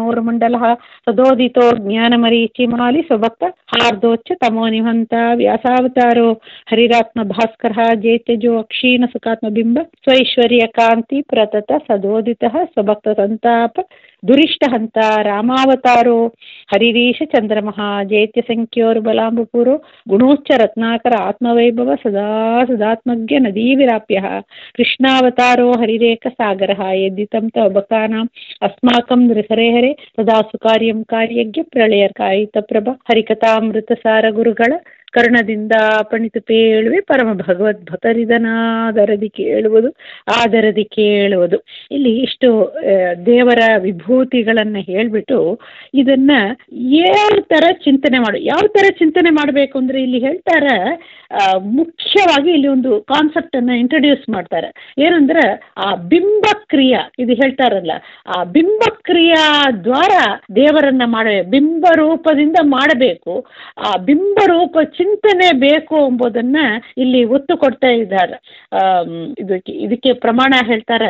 ಮೌರಮಂಡಲ ಸದೋದಿತೋ ಜ್ಞಾನಮರೀಚಿಮಾಲಿ ಸ್ವಭಕ್ತ ಹಾರ್ದೋಚ್ಚ ತಮೋ ನಿಹಂತ ವ್ಯಾಸಾವತಾರೋ ಹರಿರಾತ್ಮ ಭಾಸ್ಕರ ಜೇತ್ಯಜೋ ಅಕ್ಷೀಣ ಸುಖಾತ್ಮ ಬಿಂಬ ಸ್ವೈಶ್ವರ್ಯ ಕಾಂತಿ ಪ್ರತತ ಸದೋದಿತ ಸ್ವಭಕ್ತ ಸಂತಾಪ ದುರಿಷ್ಟಹಂತ ರಾಮಾವತಾರೋ ಹರಿರೀಶ ಚಂದ್ರಮಃ ಜೈತ್ಯ ಸಂಖ್ಯೋರ್ಬಲಾಂಬಪುರೋ ಗುಣೋಚ್ಚ ರತ್ನಾಕರ ಆತ್ಮವೈಭವ ಸದಾ ಸದಾತ್ಮಜ್ಞ ನದೀ ವಿರಾಪ್ಯ ಕೃಷ್ಣಾವತಾರೋ ಹರಿರೇಕ ಸಾಗರ ಯದ್ದಿತಂ ತವ ಭಕ್ತಾನಾಂ ಅಸ್ಮಾಕಂ ನೃಹರೆ ಹರೆ ಸದಾ ಸುಕಾರ್ಯಂ ಕಾರ್ಯಜ್ಞ ಪ್ರಳಯ ಕಾಯಿತ ಪ್ರಭ ಹರಿಕಥಾಮೃತ ಸಾರ ಗುರುಗಳ ಕರ್ಣದಿಂದ ಪಣಿತು ಪೇಳುವೆ ಪರಮ ಭಗವದ್ ಭತರಿದನಾದರದಿ ಕೇಳುವುದು ಆದರದಿ ಕೇಳುವುದು ಇಲ್ಲಿ ಇಷ್ಟು ದೇವರ ವಿಭೂತಿಗಳನ್ನು ಹೇಳ್ಬಿಟ್ಟು ಇದನ್ನ ಏಳು ಥರ ಚಿಂತನೆ ಮಾಡು ಯಾವ ಥರ ಚಿಂತನೆ ಮಾಡಬೇಕು ಅಂದರೆ ಇಲ್ಲಿ ಹೇಳ್ತಾರೆ ಮುಖ್ಯವಾಗಿ ಇಲ್ಲಿ ಒಂದು ಕಾನ್ಸೆಪ್ಟನ್ನು ಇಂಟ್ರೊಡ್ಯೂಸ್ ಮಾಡ್ತಾರೆ ಏನಂದ್ರೆ ಆ ಬಿಂಬಕ್ರಿಯಾ ಇದು ಹೇಳ್ತಾರಲ್ಲ ಆ ಬಿಂಬಕ್ರಿಯಾ ದ್ವಾರ ದೇವರನ್ನ ಮಾಡಬೇಕು ಬಿಂಬ ರೂಪದಿಂದ ಮಾಡಬೇಕು ಆ ಬಿಂಬ ರೂಪ ಚಿಂತನೆ ಬೇಕು ಎಂಬುದನ್ನ ಇಲ್ಲಿ ಒತ್ತು ಕೊಡ್ತಾ ಇದ್ದಾರೆ ಇದಕ್ಕೆ ಇದಕ್ಕೆ ಪ್ರಮಾಣ ಹೇಳ್ತಾರೆ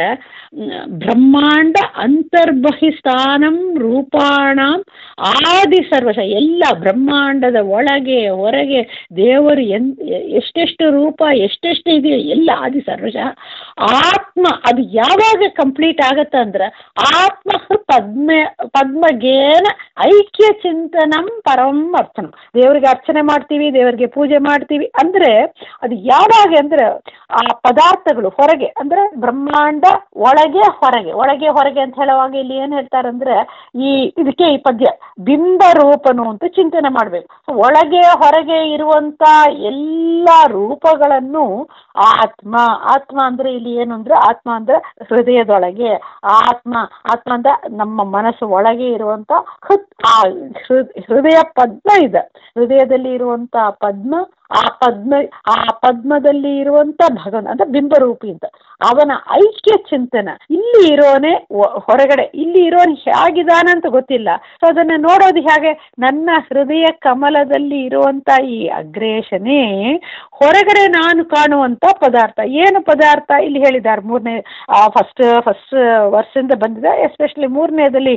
ಬ್ರಹ್ಮಾಂಡ ಅಂತರ್ಬಹಿಸ್ಥಾನಂ ರೂಪಾಣಂ ಆದಿ ಸರ್ವಶ ಎಲ್ಲ ಬ್ರಹ್ಮಾಂಡದ ಒಳಗೆ ಹೊರಗೆ ದೇವರು ಎನ್ ಎಷ್ಟೆಷ್ಟು ರೂಪ ಎಷ್ಟೆಷ್ಟು ಇದೆಯೋ ಎಲ್ಲ ಆದಿ ಸರ್ವಶಃ ಆತ್ಮ ಅದು ಯಾವಾಗ ಕಂಪ್ಲೀಟ್ ಆಗತ್ತೆ ಅಂದ್ರೆ ಆತ್ಮ ಪದ್ಮ ಪದ್ಮಗೇನ ಐಕ್ಯ ಚಿಂತನಂ ಪರಂ ಅರ್ಥನಂ ದೇವರಿಗೆ ಅರ್ಚನೆ ಮಾಡ್ತೀವಿ ದೇವರಿಗೆ ಪೂಜೆ ಮಾಡ್ತೀವಿ ಅಂದರೆ ಅದು ಯಾವಾಗ ಅಂದ್ರೆ ಆ ಪದಾರ್ಥಗಳು ಹೊರಗೆ ಅಂದ್ರೆ ಬ್ರಹ್ಮಾಂಡ ಒಳಗೆ ಹೊರಗೆ ಒಳಗೆ ಹೊರಗೆ ಅಂತ ಹೇಳುವಾಗ ಇಲ್ಲಿ ಏನು ಹೇಳ್ತಾರಂದ್ರೆ ಈ ಇದಕ್ಕೆ ಈ ಪದ್ಯ ಬಿಂಬ ರೂಪನು ಅಂತ ಚಿಂತನೆ ಮಾಡಬೇಕು ಒಳಗೆ ಹೊರಗೆ ಇರುವಂತ ಎಲ್ಲ ರೂಪಗಳನ್ನು ಆತ್ಮ ಆತ್ಮ ಅಂದ್ರೆ ಇಲ್ಲಿ ಏನು ಅಂದ್ರೆ ಆತ್ಮ ಅಂದ್ರೆ ಹೃದಯದೊಳಗೆ ಆತ್ಮ ಆತ್ಮ ಅಂದ್ರೆ ನಮ್ಮ ಮನಸ್ಸು ಒಳಗೆ ಇರುವಂತ ಆ ಹೃದಯ ಪದ್ಮ ಇದೆ ಹೃದಯದಲ್ಲಿ ಇರುವಂತ ಪದ್ಮ ಆ ಪದ್ಮ ಆ ಪದ್ಮದಲ್ಲಿ ಇರುವಂತ ಭಗವನ್ ಅಂದ್ರೆ ಬಿಂಬರೂಪಿ ಅಂತ ಅವನ ಐಕ್ಯ ಚಿಂತನ ಇಲ್ಲಿ ಇರೋನೆ ಹೊರಗಡೆ ಇಲ್ಲಿ ಇರೋನು ಹೇಗಿದಾನಂತ ಗೊತ್ತಿಲ್ಲ ಸೊ ಅದನ್ನ ನೋಡೋದು ಹೇಗೆ ನನ್ನ ಹೃದಯ ಕಮಲದಲ್ಲಿ ಇರುವಂತ ಈ ಅಗ್ರೇಷನೇ ಹೊರಗಡೆ ನಾನು ಕಾಣುವಂತ ಪದಾರ್ಥ ಏನು ಪದಾರ್ಥ ಇಲ್ಲಿ ಹೇಳಿದ್ದಾರೆ ಮೂರನೇ ಫಸ್ಟ್ ಫಸ್ಟ್ ವರ್ಷದಿಂದ ಬಂದಿದೆ ಎಸ್ಪೆಷಲಿ ಮೂರನೇದಲ್ಲಿ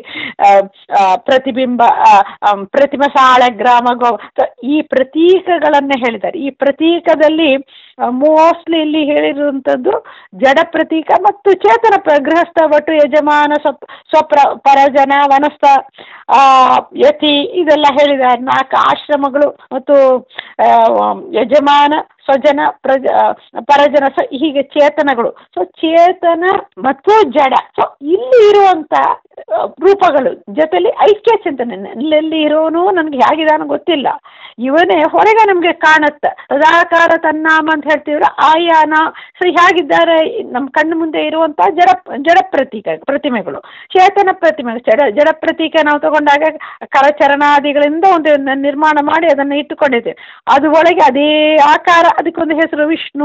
ಪ್ರತಿಬಿಂಬ ಪ್ರತಿಮ ಸಾಳ ಗ್ರಾಮ ಗೋ ಈ ಪ್ರತೀಕಗಳನ್ನ ಹೇಳಿದ್ದಾರೆ ಈ ಪ್ರತೀಕದಲ್ಲಿ ಮೋಸ್ಟ್ಲಿ ಇಲ್ಲಿ ಹೇಳಿರುವಂಥದ್ದು ಜಡ ಪ್ರತೀಕ ಮತ್ತು ಚೇತನ ಗೃಹಸ್ಥ ಭಟು ಯಜಮಾನ ಸ್ವಪ್ ಸ್ವಪ್ರ ಪರಜನ ವನಸ್ಥ ಯತಿ ಇದೆಲ್ಲ ಹೇಳಿದ್ದಾರೆ ನಾಲ್ಕು ಆಶ್ರಮಗಳು ಮತ್ತು ಯಜಮಾನ ಸ್ವಜನ ಪ್ರಜ ಪರಜನ ಸೊ ಹೀಗೆ ಚೇತನಗಳು ಸೊ ಚೇತನ ಮತ್ತು ಜಡ ಸೊ ಇಲ್ಲಿ ಇರುವಂತ ರೂಪಗಳು ಜೊತೆಲಿ ಐಕ್ಯ ಚಿಂತನೆ ಇಲ್ಲೆಲ್ಲಿ ಇರೋನು ನನಗೆ ಹೇಗಿದಾನೋ ಗೊತ್ತಿಲ್ಲ ಇವನೇ ಹೊರಗೆ ನಮಗೆ ಕಾಣುತ್ತೆ ಸದಾಕಾರ ತನ್ನಾಮ ಅಂತ ಹೇಳ್ತೀವ್ರ ಆಯಾನ ಸೊ ಹೇಗಿದ್ದಾರೆ ನಮ್ಮ ಕಣ್ಣು ಮುಂದೆ ಇರುವಂಥ ಜಡ ಜಡ ಪ್ರತೀಕ ಪ್ರತಿಮೆಗಳು ಚೇತನ ಪ್ರತಿಮೆ ಜಡ ಜಡ ಪ್ರತೀಕ ನಾವು ತಗೊಂಡಾಗ ಕರಚರಣಾದಿಗಳಿಂದ ಒಂದು ನಿರ್ಮಾಣ ಮಾಡಿ ಅದನ್ನು ಇಟ್ಟುಕೊಂಡಿದ್ದೇವೆ ಅದು ಒಳಗೆ ಅದೇ ಆಕಾರ ಅದಕ್ಕೊಂದು ಹೆಸರು ವಿಷ್ಣು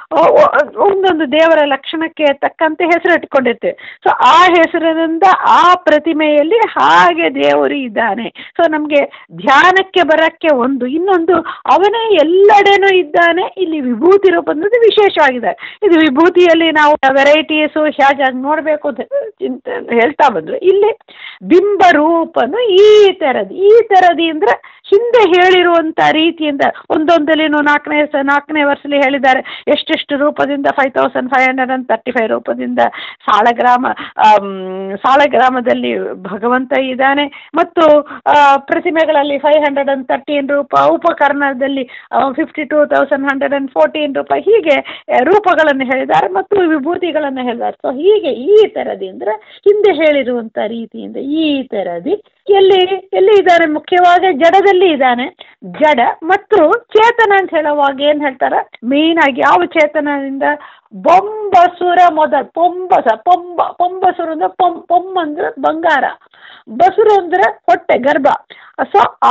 ಒಂದೊಂದು ದೇವರ ಲಕ್ಷಣಕ್ಕೆ ತಕ್ಕಂತೆ ಹೆಸರು ಇಟ್ಕೊಂಡಿರ್ತೇವೆ ಸೊ ಆ ಹೆಸರಿನಿಂದ ಆ ಪ್ರತಿಮೆಯಲ್ಲಿ ಹಾಗೆ ದೇವರು ಇದ್ದಾನೆ ಸೊ ನಮಗೆ ಧ್ಯಾನಕ್ಕೆ ಬರಕ್ಕೆ ಒಂದು ಇನ್ನೊಂದು ಅವನೇ ಎಲ್ಲೆಡೆನೂ ಇದ್ದಾನೆ ಇಲ್ಲಿ ವಿಭೂತಿ ರೂಪದ್ದು ವಿಶೇಷವಾಗಿದೆ ಇದು ವಿಭೂತಿಯಲ್ಲಿ ನಾವು ವೆರೈಟೀಸು ಹೇಗೆ ನೋಡಬೇಕು ಅಂತ ಚಿಂತೆ ಹೇಳ್ತಾ ಬಂದ್ರು ಇಲ್ಲಿ ಬಿಂಬ ರೂಪನು ಈ ಥರದ್ದು ಈ ಥರದಿ ಅಂದ್ರೆ ಹಿಂದೆ ಹೇಳಿರುವಂಥ ರೀತಿಯಿಂದ ಒಂದೊಂದಲ್ಲಿನೂ ನಾಲ್ಕನೇ ನಾಲ್ಕನೇ ವರ್ಷದಲ್ಲಿ ಹೇಳಿದ್ದಾರೆ ಎಷ್ಟೆಷ್ಟು ರೂಪದಿಂದ five thousand five hundred and thirty five ರೂಪದಿಂದ ಸಾಳಗ್ರಾಮ ಸಾಳಗ್ರಾಮದಲ್ಲಿ ಭಗವಂತ ಇದ್ದಾನೆ ಮತ್ತು ಪ್ರತಿಮೆಗಳಲ್ಲಿ ಫೈವ್ ಹಂಡ್ರೆಡ್ ಆ್ಯಂಡ್ ತರ್ಟೀನ್ ರೂಪ ಉಪಕರಣದಲ್ಲಿ fifty two thousand hundred and fourteen ರೂಪಾಯಿ ಹೀಗೆ ರೂಪಗಳನ್ನು ಹೇಳಿದ್ದಾರೆ ಮತ್ತು ವಿಭೂತಿಗಳನ್ನು ಹೇಳಿದ್ದಾರೆ ಸೊ ಹೀಗೆ ಈ ಥರದಿ ಅಂದರೆ ಹಿಂದೆ ಹೇಳಿರುವಂಥ ರೀತಿಯಿಂದ ಈ ಥರದಿ ಎಲ್ಲಿ ಎಲ್ಲಿ ಇದ್ದಾನೆ ಮುಖ್ಯವಾಗಿ ಜಡದಲ್ಲಿ ಇದ್ದಾನೆ ಜಡ ಮತ್ತು ಚೇತನ ಅಂತ ಹೇಳುವಾಗ ಏನು ಹೇಳ್ತಾರೆ ಮೇಯ್ನ್ ಆಗಿ ಯಾವ ಚೇತನದಿಂದ ಬೊಂಬಸುರ ಮೊದಲ ಪೊಂಬಸ ಪೊಂಬ ಪೊಂಬಸುರ ಅಂದ್ರೆ ಪೊಂ ಪೊಮ್ಮ ಅಂದ್ರೆ ಬಂಗಾರ ಬಸುರು ಅಂದ್ರೆ ಹೊಟ್ಟೆ ಗರ್ಭ ಸೊ ಆ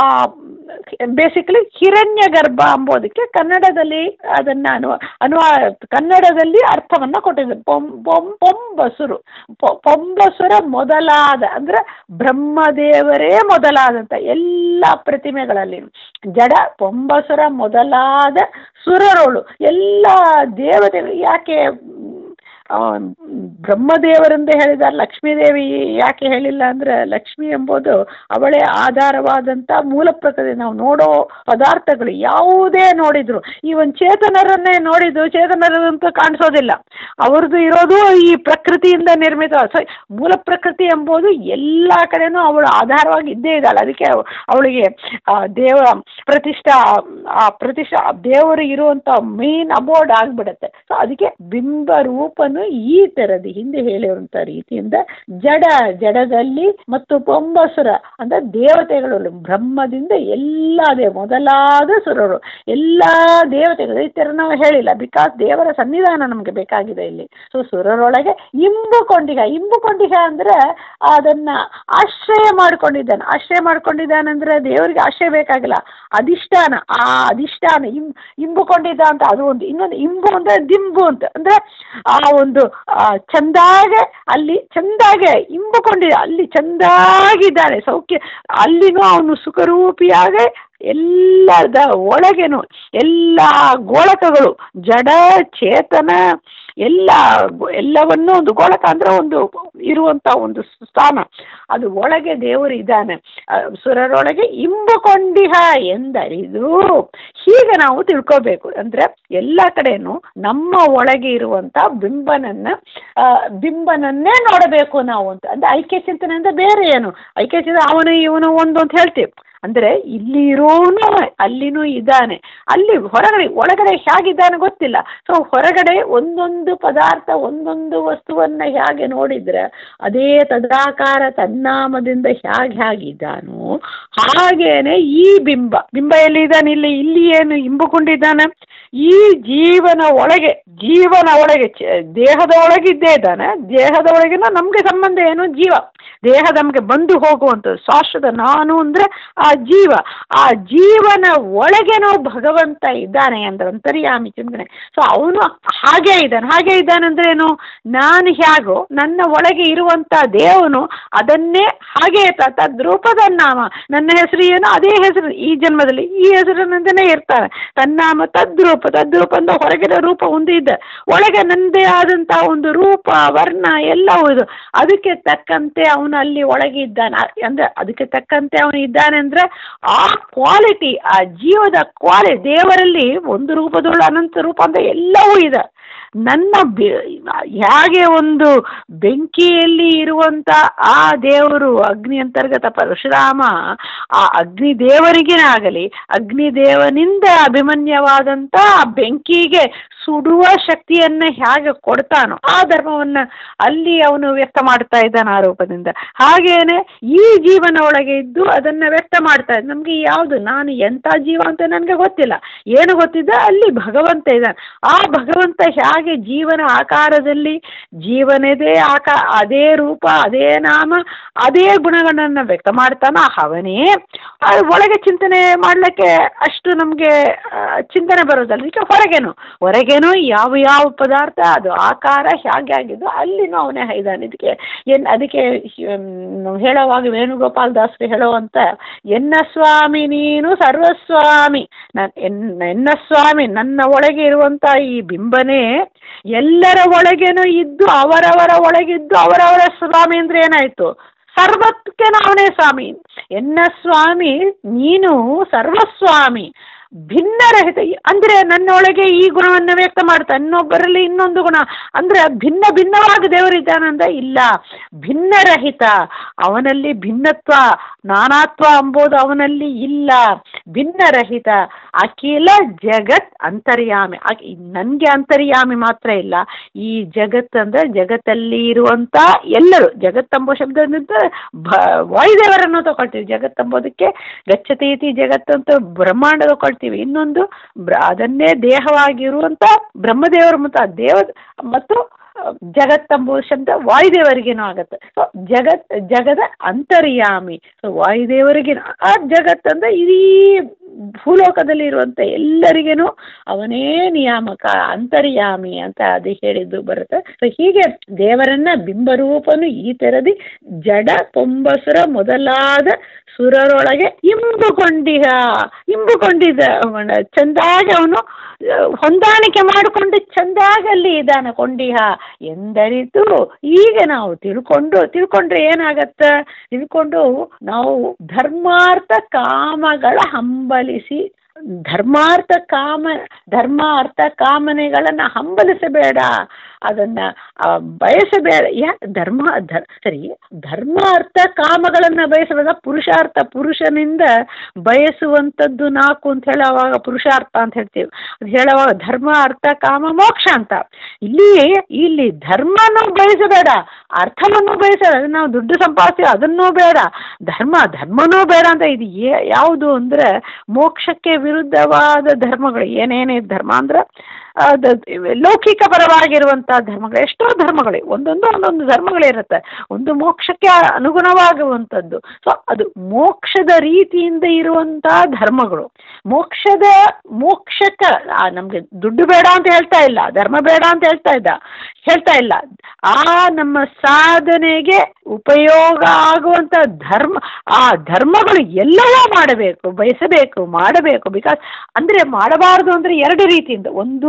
ಬೇಸಿಕಲಿ ಹಿರಣ್ಯ ಗರ್ಭ ಅಂಬೋದಕ್ಕೆ ಕನ್ನಡದಲ್ಲಿ ಅದನ್ನು ಅನುವಾ ಅನುವಾ ಕನ್ನಡದಲ್ಲಿ ಅರ್ಥವನ್ನು ಕೊಟ್ಟಿದೆ ಪೊಂ ಪೊಂ ಪೊಂಬಸುರು ಪೊಂಬಸುರ ಮೊದಲಾದ ಅಂದರೆ ಬ್ರಹ್ಮದೇವರೇ ಮೊದಲಾದಂಥ ಎಲ್ಲ ಪ್ರತಿಮೆಗಳಲ್ಲಿ ಜಡ ಪೊಂಬಸುರ ಮೊದಲಾದ ಸುರರೋಳು ಎಲ್ಲ ದೇವತೆಗಳು ಯಾಕೆ ಆ, ಬ್ರಹ್ಮದೇವರಿಂದ ಹೇಳಿದ್ದಾರೆ ಲಕ್ಷ್ಮೀದೇವಿ ಯಾಕೆ ಹೇಳಿಲ್ಲ ಅಂದ್ರೆ ಲಕ್ಷ್ಮಿ ಎಂಬುದು ಅವಳೇ ಆಧಾರವಾದಂಥ ಮೂಲ ಪ್ರಕೃತಿ ನಾವು ನೋಡೋ ಪದಾರ್ಥಗಳು ಯಾವುದೇ ನೋಡಿದ್ರು ಈ ಒಂದು ಚೇತನರನ್ನೇ ನೋಡಿದ್ದು ಚೇತನರಂತೂ ಕಾಣಿಸೋದಿಲ್ಲ ಅವ್ರದ್ದು ಇರೋದು ಈ ಪ್ರಕೃತಿಯಿಂದ ನಿರ್ಮಿತ ಸೊ ಮೂಲ ಪ್ರಕೃತಿ ಎಂಬುದು ಎಲ್ಲ ಕಡೆನೂ ಅವಳು ಆಧಾರವಾಗಿ ಇದ್ದೇ ಇದ್ದಾಳೆ ಅದಕ್ಕೆ ಅವ್- ಅವಳಿಗೆ ಆ ದೇವ ಪ್ರತಿಷ್ಠಾ ಆ ಪ್ರತಿಷ್ಠಾ ದೇವರು ಇರುವಂಥ ಮೇನ್ ಅಬೋರ್ಡ್ ಆಗಿಬಿಡುತ್ತೆ ಸೊ ಅದಕ್ಕೆ ಬಿಂಬ ರೂಪನು ಈ ಥರದ್ದು ಹಿಂದೆ ಹೇಳಿರುವಂಥ ರೀತಿಯಿಂದ ಜಡ ಜಡದಲ್ಲಿ ಮತ್ತು ಪೊಂಬಸುರ ಅಂದ್ರೆ ದೇವತೆಗಳು ಬ್ರಹ್ಮದಿಂದ ಎಲ್ಲ ದೇ ಮೊದಲಾದ ಸುರರು ಎಲ್ಲ ದೇವತೆಗಳು ಈ ಥರ ನಾವು ಹೇಳಿಲ್ಲ ಬಿಕಾಸ್ ದೇವರ ಸನ್ನಿಧಾನ ನಮಗೆ ಬೇಕಾಗಿದೆ ಇಲ್ಲಿ ಸೊ ಸುರರೊಳಗೆ ಇಂಬುಕೊಂಡಿಗ ಇಂಬುಕೊಂಡಿಗ ಅಂದ್ರೆ ಅದನ್ನ ಆಶ್ರಯ ಮಾಡ್ಕೊಂಡಿದ್ದಾನೆ ಆಶ್ರಯ ಮಾಡ್ಕೊಂಡಿದ್ದಾನೆ ಅಂದ್ರೆ ದೇವರಿಗೆ ಆಶ್ರಯ ಬೇಕಾಗಿಲ್ಲ ಅಧಿಷ್ಠಾನ ಆ ಅಧಿಷ್ಠಾನ ಇಂ ಇಂಬುಕೊಂಡಿದ್ದ ಅಂತ ಅದು ಒಂದು ಇನ್ನೊಂದು ಇಂಬು ಅಂದ್ರೆ ದಿಂಬು ಅಂತ ಅಂದ್ರೆ ಆ ಒಂದು ಆ, ಚಂದಾಗೆ ಅಲ್ಲಿ ಚಂದಾಗೆ ಇಂಬುಕೊಂಡಿದ್ದ ಅಲ್ಲಿ ಚಂದಾಗಿದ್ದಾನೆ ಸೌಖ್ಯ ಅಲ್ಲಿನೂ ಅವನು ಸುಖರೂಪಿಯಾಗೆ ಎಲ್ಲದ ಒಳಗೇನು ಎಲ್ಲ ಗೋಳಕಗಳು ಜಡ ಚೇತನ ಎಲ್ಲ ಎಲ್ಲವನ್ನೂ ಒಂದು ಗೋಳಕ ಅಂದ್ರೆ ಒಂದು ಇರುವಂತ ಒಂದು ಸ್ಥಾನ ಅದು ಒಳಗೆ ದೇವರು ಇದ್ದಾನೆ ಆ, ಸುರರೊಳಗೆ ಇಂಬುಕೊಂಡಿಹ ಎಂದರಿದು ಹೀಗೆ ನಾವು ತಿಳ್ಕೋಬೇಕು ಅಂದ್ರೆ ಎಲ್ಲ ಕಡೆನೂ ನಮ್ಮ ಒಳಗೆ ಇರುವಂತ ಬಿಂಬನನ್ನ ಆ, ಬಿಂಬನನ್ನೇ ನೋಡಬೇಕು ನಾವು ಅಂತ ಅಂದ್ರೆ ಐಕ್ಯ ಚಿಂತನೆ ಅಂದ್ರೆ ಬೇರೆ ಏನು ಐಕ್ಯ ಚಿಂತನೆ ಅವನು ಇವನು ಒಂದು ಅಂತ ಹೇಳ್ತೀವಿ ಅಂದ್ರೆ ಇಲ್ಲಿ ಇರೋನು ಅಲ್ಲಿನೂ ಇದ್ದಾನೆ ಅಲ್ಲಿ ಹೊರಗಡೆ ಒಳಗಡೆ ಹೇಗಿದ್ದಾನೆ ಗೊತ್ತಿಲ್ಲ ಸೊ ಹೊರಗಡೆ ಒಂದೊಂದು ಪದಾರ್ಥ ಒಂದೊಂದು ವಸ್ತುವನ್ನ ಹೇಗೆ ನೋಡಿದ್ರೆ ಅದೇ ತದಾಕಾರ ತನ್ನಾಮದಿಂದ ಹೇಗೆ ಹೇಗಿದ್ದಾನೋ ಹಾಗೇನೆ ಈ ಬಿಂಬ ಬಿಂಬ ಎಲ್ಲಿದ್ದಾನೆ ಇಲ್ಲಿ ಇಲ್ಲಿ ಏನು ಇಂಬುಕೊಂಡಿದ್ದಾನೆ ಈ ಜೀವನ ಒಳಗೆ ಜೀವನ ಒಳಗೆ ಚ- ದೇಹದ ಒಳಗಿದ್ದೇ ಇದ್ದಾನೆ ದೇಹದ ಒಳಗಿನ ನಮಗೆ ಸಂಬಂಧ ಏನು ಜೀವ ದೇಹ ನಮಗೆ ಬಂದು ಹೋಗುವಂಥದ್ದು ಶಾಶ್ವತ ನಾನು ಅಂದ್ರೆ ಆ ಜೀವ ಆ ಜೀವನ ಒಳಗೇನೋ ಭಗವಂತ ಇದ್ದಾನೆ ಅಂದ್ರೆ ಅಂತರ್ಯಾಮಿ ಚಿಂತನೆ ಸೊ ಅವನು ಹಾಗೇ ಇದ್ದಾನೆ ಹಾಗೆ ಇದ್ದಾನೆ ಅಂದ್ರೆ ಏನು ನಾನು ಹೇಗೋ ನನ್ನ ಒಳಗೆ ಇರುವಂತ ದೇವನು ಅದನ್ನೇ ಹಾಗೆ ತ- ತದ್ರೂಪದ ನಾಮ ನನ್ನ ಹೆಸರು ಏನೋ ಅದೇ ಹೆಸರು ಈ ಜನ್ಮದಲ್ಲಿ ಈ ಹೆಸರಿನಿಂದನೇ ಇರ್ತಾನೆ ತನ್ನಾಮ ತದ್ರೂಪ ತದ್ರೂಪ ಅಂತ ಹೊರಗಿನ ರೂಪ ಒಂದು ಇದೆ ಒಳಗೆ ನನ್ನದೇ ಆದಂತ ಒಂದು ರೂಪ ವರ್ಣ ಎಲ್ಲವೂ ಇದು ಅದಕ್ಕೆ ತಕ್ಕಂತೆ ಅವನು ಅಲ್ಲಿ ಒಳಗೆ ಇದ್ದಾನೆ ಆ- ಅಂದ್ರೆ ಅದಕ್ಕೆ ತಕ್ಕಂತೆ ಅವನು ಇದ್ದಾನೆ ಅಂದ್ರೆ ಆ ಕ್ವಾಲಿಟಿ ಆ ಜೀವದ ಕ್ವಾಲಿ ದೇವರಲ್ಲಿ ಒಂದು ರೂಪದೊಳು ಅನಂತ ರೂಪ ಅಂತ ಎಲ್ಲವೂ ಇದೆ ನನ್ನ ಬೆ- ಹೇಗೆ ಒಂದು ಬೆಂಕಿಯಲ್ಲಿ ಇರುವಂತ ಆ ದೇವರು ಅಗ್ನಿ ಅಂತರ್ಗತ ಪರಶುರಾಮ ಆ ಅಗ್ನಿ ದೇವರಿಗೇ ಆಗಲಿ ಅಗ್ನಿ ದೇವನಿಂದ ಅಭಿಮನ್ಯವಾದಂತ ಆ ಬೆಂಕಿಗೆ ಸುಡುವ ಶಕ್ತಿಯನ್ನ ಹೇಗೆ ಕೊಡ್ತಾನೋ ಆ ಧರ್ಮವನ್ನ ಅಲ್ಲಿ ಅವನು ವ್ಯಕ್ತ ಮಾಡ್ತಾ ಇದ್ದಾನೆ ಆ ರೂಪದಿಂದ ಹಾಗೇನೆ ಈ ಜೀವನ ಒಳಗೆ ಇದ್ದು ಅದನ್ನ ವ್ಯಕ್ತ ಮಾಡ್ತಾ ಇದ್ದ ನಮ್ಗೆ ಯಾವುದು ನಾನು ಎಂಥ ಜೀವ ಅಂತ ನನಗೆ ಗೊತ್ತಿಲ್ಲ ಏನು ಗೊತ್ತಿದ್ದ ಅಲ್ಲಿ ಭಗವಂತ ಇದ್ದಾನೆ ಆ ಭಗವಂತ ಹೇಗೆ ಜೀವನ ಆಕಾರದಲ್ಲಿ ಜೀವನದೇ ಆಕಾ ಅದೇ ರೂಪ ಅದೇ ನಾಮ ಅದೇ ಗುಣಗಳನ್ನ ವ್ಯಕ್ತ ಮಾಡ್ತಾನೋ ಅವನೇ ಅದು ಒಳಗೆ ಚಿಂತನೆ ಮಾಡ್ಲಿಕ್ಕೆ ಅಷ್ಟು ನಮಗೆ ಚಿಂತನೆ ಬರೋದಲ್ಲ ಅದಕ್ಕೆ ಹೊರಗೇನು ಹೊರಗೇನು ಯಾವ ಯಾವ ಪದಾರ್ಥ ಅದು ಆಕಾರ ಹೇಗೆ ಆಗಿದ್ದು ಅಲ್ಲಿನೂ ಅವನೇ ಇದ್ದಾನೆ ಇದಕ್ಕೆ ಏನು ಅದಕ್ಕೆ ಹ್ಮ್, ಹೇಳುವಾಗ ವೇಣುಗೋಪಾಲ್ ದಾಸರು ಹೇಳುವಂತ ಎನ್ನ ಸ್ವಾಮಿ ನೀನು ಸರ್ವಸ್ವಾಮಿ ನನ್ ಎನ್ನ ಎನ್ನ ಸ್ವಾಮಿ ನನ್ನ ಒಳಗೆ ಇರುವಂತ ಈ ಬಿಂಬನೇ ಎಲ್ಲರ ಒಳಗೇನೂ ಇದ್ದು ಅವರವರ ಒಳಗಿದ್ದು ಅವರವರ ಸ್ವಾಮಿ ಅಂದ್ರೆ ಏನಾಯ್ತು ಸರ್ವಕ್ಕೆ ಅವನೇ ಸ್ವಾಮಿ ಎನ್ನ ಸ್ವಾಮಿ ನೀನು ಸರ್ವಸ್ವಾಮಿ ಭಿನ್ನರಹಿತ ಅಂದ್ರೆ ನನ್ನೊಳಗೆ ಈ ಗುಣವನ್ನು ವ್ಯಕ್ತ ಮಾಡ್ತಾ ಇನ್ನೊಬ್ಬರಲ್ಲಿ ಇನ್ನೊಂದು ಗುಣ ಅಂದ್ರೆ ಭಿನ್ನ ಭಿನ್ನವಾಗಿ ದೇವರಿದ್ದಾನಂದ ಇಲ್ಲ ಭಿನ್ನರಹಿತ ಅವನಲ್ಲಿ ಭಿನ್ನತ್ವ ನಾನಾತ್ವ ಎಂಬುದು ಅವನಲ್ಲಿ ಇಲ್ಲ ಭಿನ್ನರಹಿತ ಅಖಿಲ ಜಗತ್ ಅಂತರ್ಯಾಮಿ ನನಗೆ ಅಂತರ್ಯಾಮಿ ಮಾತ್ರ ಇಲ್ಲ ಈ ಜಗತ್ ಅಂದ್ರೆ ಜಗತ್ತಲ್ಲಿ ಇರುವಂತ ಎಲ್ಲರೂ ಜಗತ್ತಂಬ ಶಬ್ದದಿಂದ ಭ ವಾಯುದೇವರನ್ನು ತಗೊಳ್ತೀವಿ ಜಗತ್ತಂಬೋದಕ್ಕೆ ಗಚ್ಚತೀತಿ ಜಗತ್ತಂತ ಬ್ರಹ್ಮಾಂಡ ತಗೊಳ್ತೀವಿ ಇನ್ನೊಂದು ಬ್ರ ಅದನ್ನೇ ದೇಹವಾಗಿರುವಂತ ಬ್ರಹ್ಮದೇವರು ಮತ್ತು ಆ ದೇವ ಮತ್ತು ಜಗತ್ತಂಬುವ ಶಬ್ದ ವಾಯುದೇವರಿಗೇನೋ ಆಗತ್ತೆ ಸೊ ಜಗತ್ ಜಗದ ಅಂತರ್ಯಾಮಿ ಸೊ ವಾಯುದೇವರಿಗೆ ಆ ಜಗತ್ತಂದ್ರೆ ಇಡೀ ಭೂಲೋಕದಲ್ಲಿ ಇರುವಂಥ ಎಲ್ಲರಿಗೇನು ಅವನೇ ನಿಯಾಮಕ ಅಂತರ್ಯಾಮಿ ಅಂತ ಅದು ಹೇಳಿದ್ದು ಬರುತ್ತೆ ಸೊ ಹೀಗೆ ದೇವರನ್ನ ಬಿಂಬರೂಪನು ಈ ತೆರದಿ ಜಡ ಪೊಂಬಸುರ ಮೊದಲಾದ ಸುರರೊಳಗೆ ಇಂಬುಕೊಂಡಿಹ ಇಂಬುಕೊಂಡಿದ್ದ ಅವನ ಚಂದಾಗಿ ಅವನು ಹೊಂದಾಣಿಕೆ ಮಾಡಿಕೊಂಡು ಚಂದಾಗಿ ಅಲ್ಲಿ ಇದ್ದಾನೆ ಕೊಂಡಿಹ ಎಂದರಿತು ಈಗ ನಾವು ತಿಳ್ಕೊಂಡು ತಿಳ್ಕೊಂಡ್ರೆ ಏನಾಗತ್ತ ತಿಳ್ಕೊಂಡು ನಾವು ಧರ್ಮಾರ್ಥ ಕಾಮಗಳ ಹಂಬಲಿಸಿ ಧರ್ಮಾರ್ಥ ಕಾಮ ಧರ್ಮ ಅರ್ಥ ಕಾಮನೆಗಳನ್ನು ಹಂಬಲಿಸಬೇಡ ಅದನ್ನ ಆ, ಬಯಸಬೇಡ ಯಾ ಧರ್ಮ ಧರ್ ಸರಿ ಧರ್ಮ ಅರ್ಥ ಕಾಮಗಳನ್ನು ಬಯಸಬೇಡ ಪುರುಷಾರ್ಥ ಪುರುಷನಿಂದ ಬಯಸುವಂಥದ್ದು ನಾಲ್ಕು ಅಂತ ಹೇಳುವಾಗ ಪುರುಷಾರ್ಥ ಅಂತ ಹೇಳ್ತೀವಿ ಅದು ಹೇಳುವಾಗ ಧರ್ಮ ಅರ್ಥ ಕಾಮ ಮೋಕ್ಷ ಅಂತ ಇಲ್ಲಿ ಇಲ್ಲಿ ಧರ್ಮನೂ ಬಯಸಬೇಡ ಅರ್ಥವನ್ನು ಬಯಸಬೇಡ ಅದು ನಾವು ದುಡ್ಡು ಸಂಪಾದಿಸಿ ಅದನ್ನೂ ಬೇಡ ಧರ್ಮ ಧರ್ಮನೂ ಬೇಡ ಅಂತ ಇದು ಯಾ- ಯಾವುದು ಅಂದರೆ ಮೋಕ್ಷಕ್ಕೆ ವಿರುದ್ಧವಾದ ಧರ್ಮಗಳು ಏನೇನೇ ಧರ್ಮ ಅಂದ್ರೆ ಅದು ಲೌಕಿಕ ಪರವಾಗಿರುವಂಥ ಧರ್ಮಗಳು ಎಷ್ಟೋ ಧರ್ಮಗಳು ಒಂದೊಂದು ಒಂದೊಂದು ಧರ್ಮಗಳಿರುತ್ತೆ ಒಂದು ಮೋಕ್ಷಕ್ಕೆ ಅನುಗುಣವಾಗುವಂಥದ್ದು ಸೊ ಅದು ಮೋಕ್ಷದ ರೀತಿಯಿಂದ ಇರುವಂಥ ಧರ್ಮಗಳು ಮೋಕ್ಷದ ಮೋಕ್ಷಕ್ಕೆ ನಮಗೆ ದುಡ್ಡು ಬೇಡ ಅಂತ ಹೇಳ್ತಾ ಇಲ್ಲ ಧರ್ಮ ಬೇಡ ಅಂತ ಹೇಳ್ತಾ ಇದ್ದ ಹೇಳ್ತಾ ಇಲ್ಲ ಆ ನಮ್ಮ ಸಾಧನೆಗೆ ಉಪಯೋಗ ಆಗುವಂಥ ಧರ್ಮ ಆ ಧರ್ಮಗಳು ಎಲ್ಲವೂ ಮಾಡಬೇಕು ಬಯಸಬೇಕು ಮಾಡಬೇಕು ಬಿಕಾಸ್ ಅಂದರೆ ಮಾಡಬಾರದು ಅಂದರೆ ಎರಡು ರೀತಿಯಿಂದ ಒಂದು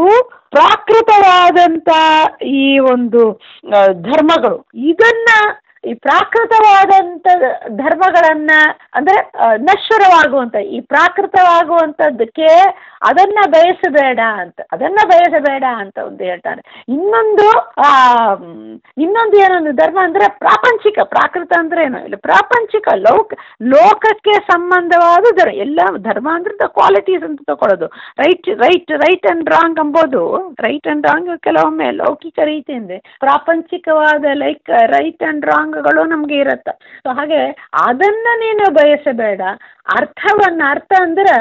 ಪ್ರಾಕೃತವಾದಂಥ ಈ ಒಂದು ಆ, ಧರ್ಮಗಳು ಇದನ್ನ ಈ ಪ್ರಾಕೃತವಾದಂಥ ಧರ್ಮಗಳನ್ನ ಅಂದ್ರೆ ಆ, ನಶ್ವರವಾಗುವಂಥ ಈ ಪ್ರಾಕೃತವಾಗುವಂಥದ್ದಕ್ಕೆ ಅದನ್ನ ಬಯಸಬೇಡ ಅಂತ ಅದನ್ನ ಬಯಸಬೇಡ ಅಂತ ಒಂದು ಹೇಳ್ತಾರೆ ಇನ್ನೊಂದು ಆ ಮ್, ಇನ್ನೊಂದು ಏನೊಂದು ಧರ್ಮ ಅಂದ್ರೆ ಪ್ರಾಪಂಚಿಕ ಪ್ರಾಕೃತ ಅಂದ್ರೆ ಏನು ಇಲ್ಲ ಪ್ರಾಪಂಚಿಕ ಲೌಕ ಲೋಕಕ್ಕೆ ಸಂಬಂಧವಾದ ಧರ್ಮ ಎಲ್ಲ ಧರ್ಮ ಅಂದ್ರೆ ದ ಕ್ವಾಲಿಟೀಸ್ ಅಂತ ತಗೊಳ್ಳೋದು right right right and wrong ಅಂಬೋದು ರೈಟ್ ಅಂಡ್ ರಾಂಗ್ ಕೆಲವೊಮ್ಮೆ ಲೌಕಿಕ ರೀತಿಯಿಂದ ಪ್ರಾಪಂಚಿಕವಾದ ಲೈಕ್ ರೈಟ್ ಅಂಡ್ ರಾಂಗ್ಗಳು ನಮಗೆ ಇರುತ್ತೆ ಸೊ ಹಾಗೆ ಅದನ್ನ ನೀನು ಬಯಸಬೇಡ ಅರ್ಥವನ್ನ ಅರ್ಥ ಅಂದ್ರೆ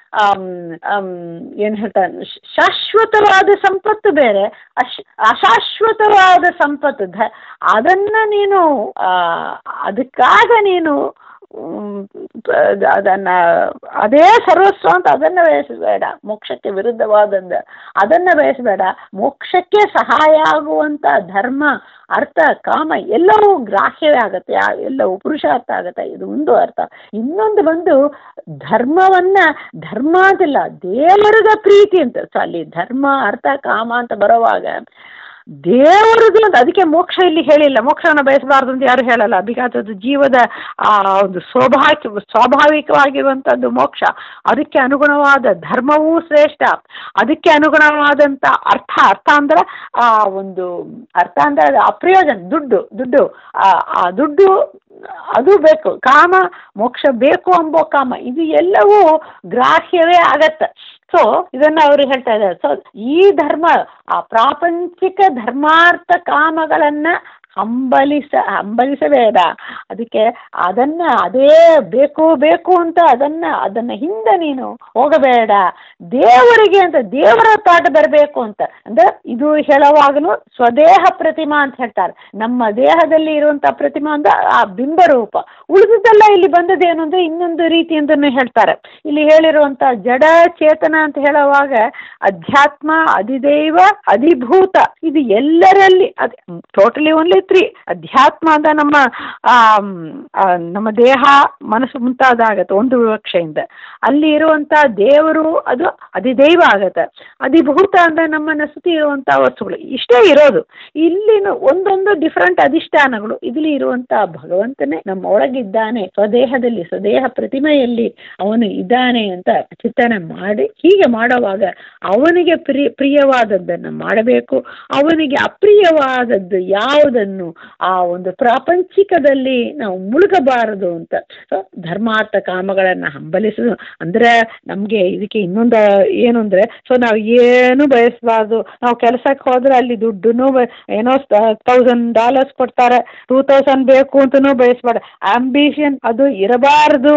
ಏನು ಹೇಳ್ತಾರೆ ಶಾಶ್ವತವಾದ ಸಂಪತ್ತು ಬೇರೆ ಅಶ್ ಅಶಾಶ್ವತವಾದ ಸಂಪತ್ತು ಧ ಅದನ್ನು ನೀನು ಆ, ಅದಕ್ಕಾಗ ನೀನು ಮ್, ಪ- ಅದನ್ನ ಅದೇ ಸರ್ವಸ್ವ ಅಂತ ಅದನ್ನ ಬಯಸಬೇಡ ಮೋಕ್ಷಕ್ಕೆ ವಿರುದ್ಧವಾದದ್ದು ಅದನ್ನ ಬಯಸಬೇಡ ಮೋಕ್ಷಕ್ಕೆ ಸಹಾಯ ಆಗುವಂತ ಧರ್ಮ ಅರ್ಥ ಕಾಮ ಎಲ್ಲವೂ ಗ್ರಾಹ್ಯವೇ ಆಗುತ್ತೆ ಯಾ- ಎಲ್ಲವೂ ಪುರುಷಾರ್ಥ ಆಗುತ್ತೆ ಇದು ಒಂದು ಅರ್ಥ ಇನ್ನೊಂದು ಬಂದು ಧರ್ಮವನ್ನ ಧರ್ಮ ಅಂತಿಲ್ಲ ದೇವರದ ಪ್ರೀತಿ ಅಂತ ಸೊ ಅಲ್ಲಿ ಧರ್ಮ ಅರ್ಥ ಕಾಮ ಅಂತ ಬರುವಾಗ ದೇವರದು ಅಂತ ಅದಕ್ಕೆ ಮೋಕ್ಷ ಇಲ್ಲಿ ಹೇಳಿಲ್ಲ ಮೋಕ್ಷವನ್ನು ಬಯಸಬಾರ್ದು ಅಂತ ಯಾರು ಹೇಳಲ್ಲ ಬಿಕಾಸ್ ಅದು ಜೀವದ ಆ ಒಂದು ಸ್ವಾಭಾವಿಕ ಸ್ವಾಭಾವಿಕವಾಗಿರುವಂಥದ್ದು ಮೋಕ್ಷ ಅದಕ್ಕೆ ಅನುಗುಣವಾದ ಧರ್ಮವೂ ಶ್ರೇಷ್ಠ ಅದಕ್ಕೆ ಅನುಗುಣವಾದಂಥ ಅರ್ಥ ಅರ್ಥ ಅಂದ್ರೆ ಆ ಒಂದು ಅರ್ಥ ಅಂದ್ರೆ ಅದು ಅಪ್ರಯೋಜನ ದುಡ್ಡು ದುಡ್ಡು ಆ ಆ ದುಡ್ಡು ಅದು ಬೇಕು ಕಾಮ ಮೋಕ್ಷ ಬೇಕು ಎಂಬೋ ಕಾಮ ಇದು ಎಲ್ಲವೂ ಗ್ರಾಹ್ಯವೇ ಆಗತ್ತೆ ಸೊ ಇದನ್ನ ಅವರು ಹೇಳ್ತಾ ಇದ್ದಾರೆ ಸೊ ಈ ಧರ್ಮ ಆ ಪ್ರಾಪಂಚಿಕ ಧರ್ಮಾರ್ಥ ಕಾಮಗಳನ್ನ ಹಂಬಲಿಸ ಹಂಬಲಿಸಬೇಡ ಅದಕ್ಕೆ ಅದನ್ನ ಅದೇ ಬೇಕು ಬೇಕು ಅಂತ ಅದನ್ನ ಅದನ್ನ ಹಿಂದೆ ನೀನು ಹೋಗಬೇಡ ದೇವರಿಗೆ ಅಂತ ದೇವರ ತಾಟ ಬರಬೇಕು ಅಂತ ಅಂದ್ರೆ ಇದು ಹೇಳುವಾಗನು ಸ್ವದೇಹ ಪ್ರತಿಮಾ ಅಂತ ಹೇಳ್ತಾರೆ ನಮ್ಮ ದೇಹದಲ್ಲಿ ಇರುವಂತ ಪ್ರತಿಮಾ ಅಂದ್ರೆ ಆ ಬಿಂಬರೂಪ ಉಳಿದದ್ದೆಲ್ಲ ಇಲ್ಲಿ ಬಂದದ್ದೇನು ಅಂದ್ರೆ ಇನ್ನೊಂದು ರೀತಿ ಅಂತಲೂ ಹೇಳ್ತಾರೆ ಇಲ್ಲಿ ಹೇಳಿರುವಂತ ಜಡ ಚೇತನ ಅಂತ ಹೇಳುವಾಗ ಅಧ್ಯಾತ್ಮ ಅಧಿದೈವ ಅಧಿಭೂತ ಇದು ಎಲ್ಲರಲ್ಲಿ ಅದು ಟೋಟಲಿ ಓನ್ಲಿ ತ್ರೀ ಅಧ್ಯಾತ್ಮ ಅಂತ ನಮ್ಮ ಆ, ಮ್, ಆ, ನಮ್ಮ ದೇಹ ಮನಸ್ಸು ಮುಂತಾದಾಗತ್ತೆ ಒಂದು ವಿವಕ್ಷೆಯಿಂದ ಅಲ್ಲಿ ಇರುವಂತ ದೇವರು ಅದು ಅಧಿದೈವ ಆಗತ್ತೆ ಅಧಿಭೂತ ಅಂದ್ರೆ ನಮ್ಮನ್ನ ಸುತ್ತಿ ಇರುವಂತ ವಸ್ತುಗಳು ಇಷ್ಟೇ ಇರೋದು ಇಲ್ಲಿನ ಒಂದೊಂದು ಡಿಫರೆಂಟ್ ಅಧಿಷ್ಠಾನಗಳು ಇಲ್ಲಿ ಇರುವಂತ ಭಗವಂತನೇ ನಮ್ಮ ಒಳಗಿದ್ದಾನೆ ಸ್ವದೇಹದಲ್ಲಿ ಸ್ವದೇಹ ಪ್ರತಿಮೆಯಲ್ಲಿ ಅವನು ಇದ್ದಾನೆ ಅಂತ ಚಿಂತನೆ ಮಾಡಿ ಹೀಗೆ ಮಾಡುವಾಗ ಅವನಿಗೆ ಪ್ರಿಯ ಪ್ರಿಯವಾದದ್ದನ್ನು ಮಾಡಬೇಕು ಅವನಿಗೆ ಅಪ್ರಿಯವಾದದ್ದು ಯಾವುದನ್ನು ಆ ಒಂದು ಪ್ರಾಪಂಚಿಕದಲ್ಲಿ ನಾವು ಮುಳುಗಬಾರದು ಅಂತ ಸೊ ಧರ್ಮಾರ್ಥ ಕಾಮಗಳನ್ನು ಹಂಬಲಿಸೋದು ಅಂದ್ರೆ ನಮಗೆ ಇದಕ್ಕೆ ಇನ್ನೊಂದು ಏನು ಅಂದ್ರೆ ಸೊ ನಾವು ಏನು ಬಯಸಬಾರ್ದು ನಾವು ಕೆಲಸಕ್ಕೆ ಹೋದ್ರೆ ಅಲ್ಲಿ ದುಡ್ಡು ಏನೋ ತೌಸಂಡ್ ಡಾಲರ್ಸ್ ಕೊಡ್ತಾರೆ ಟೂ ತೌಸಂಡ್ ಬೇಕು ಅಂತನೂ ಬಯಸಬಾರ್ದು ಆಂಬಿಷನ್ ಅದು ಇರಬಾರ್ದು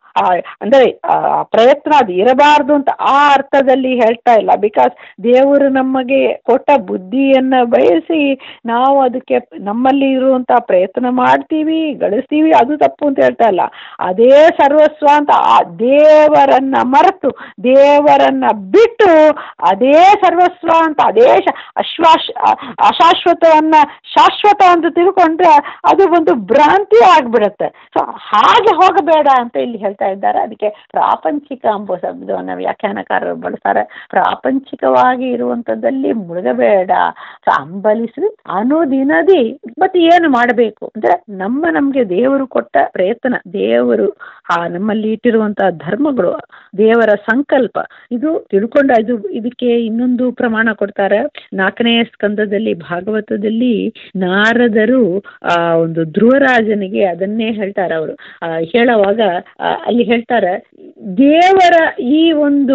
ಆ, ಅಂದ್ರೆ ಆ ಪ್ರಯತ್ನ ಅದು ಇರಬಾರ್ದು ಅಂತ ಆ ಅರ್ಥದಲ್ಲಿ ಹೇಳ್ತಾ ಇಲ್ಲ ಬಿಕಾಸ್ ದೇವರು ನಮಗೆ ಕೊಟ್ಟ ಬುದ್ಧಿಯನ್ನ ಬಯಸಿ ನಾವು ಅದಕ್ಕೆ ನಮ್ಮಲ್ಲಿ ಇರುವಂತ ಪ್ರಯತ್ನ ಮಾಡ್ತೀವಿ ಗಳಿಸ್ತೀವಿ ಅದು ತಪ್ಪು ಅಂತ ಹೇಳ್ತಾ ಇಲ್ಲ ಅದೇ ಸರ್ವಸ್ವ ಅಂತ ಆ ದೇವರನ್ನ ಮರೆತು ದೇವರನ್ನ ಬಿಟ್ಟು ಅದೇ ಸರ್ವಸ್ವ ಅಂತ ಅದೇ ಶ- ಅಶ್ವಾಶ ಅ- ಅಶಾಶ್ವತವನ್ನ ಶಾಶ್ವತ ಅಂತ ತಿಳ್ಕೊಂಡ್ರೆ ಅದು ಒಂದು ಭ್ರಾಂತಿ ಆಗ್ಬಿಡುತ್ತೆ ಸೊ ಹಾಗೆ ಹೋಗಬೇಡ ಅಂತ ಇಲ್ಲಿ ಹೇಳ್ತಾ ಇದ್ದಾರೆ ಅದಕ್ಕೆ ಪ್ರಾಪಂಚಿಕ ಎಂಬ ಶಬ್ದವನ್ನು ವ್ಯಾಖ್ಯಾನಕಾರರು ಬಳಸ್ತಾರೆ ಪ್ರಾಪಂಚಿಕವಾಗಿ ಇರುವಂಥದ್ದಲ್ಲಿ ಮುಳುಗಬೇಡ ಸೊ ಅಂಬಲಿಸಿ ಅನುದಿನದಿ ಮತ್ತೆ ಏನು ಮಾಡಬೇಕು ಅಂದ್ರೆ ನಮ್ಮ ನಮಗೆ ದೇವರು ಕೊಟ್ಟ ಪ್ರಯತ್ನ ದೇವರು ಆ ನಮ್ಮಲ್ಲಿ ಇಟ್ಟಿರುವಂತಹ ಧರ್ಮಗಳು ದೇವರ ಸಂಕಲ್ಪ ಇದು ತಿಳ್ಕೊಂಡ ಇದು ಇದಕ್ಕೆ ಇನ್ನೊಂದು ಪ್ರಮಾಣ ಕೊಡ್ತಾರೆ ನಾಲ್ಕನೇ ಸ್ಕಂದದಲ್ಲಿ ಭಾಗವತದಲ್ಲಿ ನಾರದರು ಆ ಒಂದು ಧ್ರುವರಾಜನಿಗೆ ಅದನ್ನೇ ಹೇಳ್ತಾರೆ ಅವರು ಹೇಳುವಾಗ ಆ, ಅಲ್ಲಿ ಹೇಳ್ತಾರೆ ದೇವರ ಈ ಒಂದು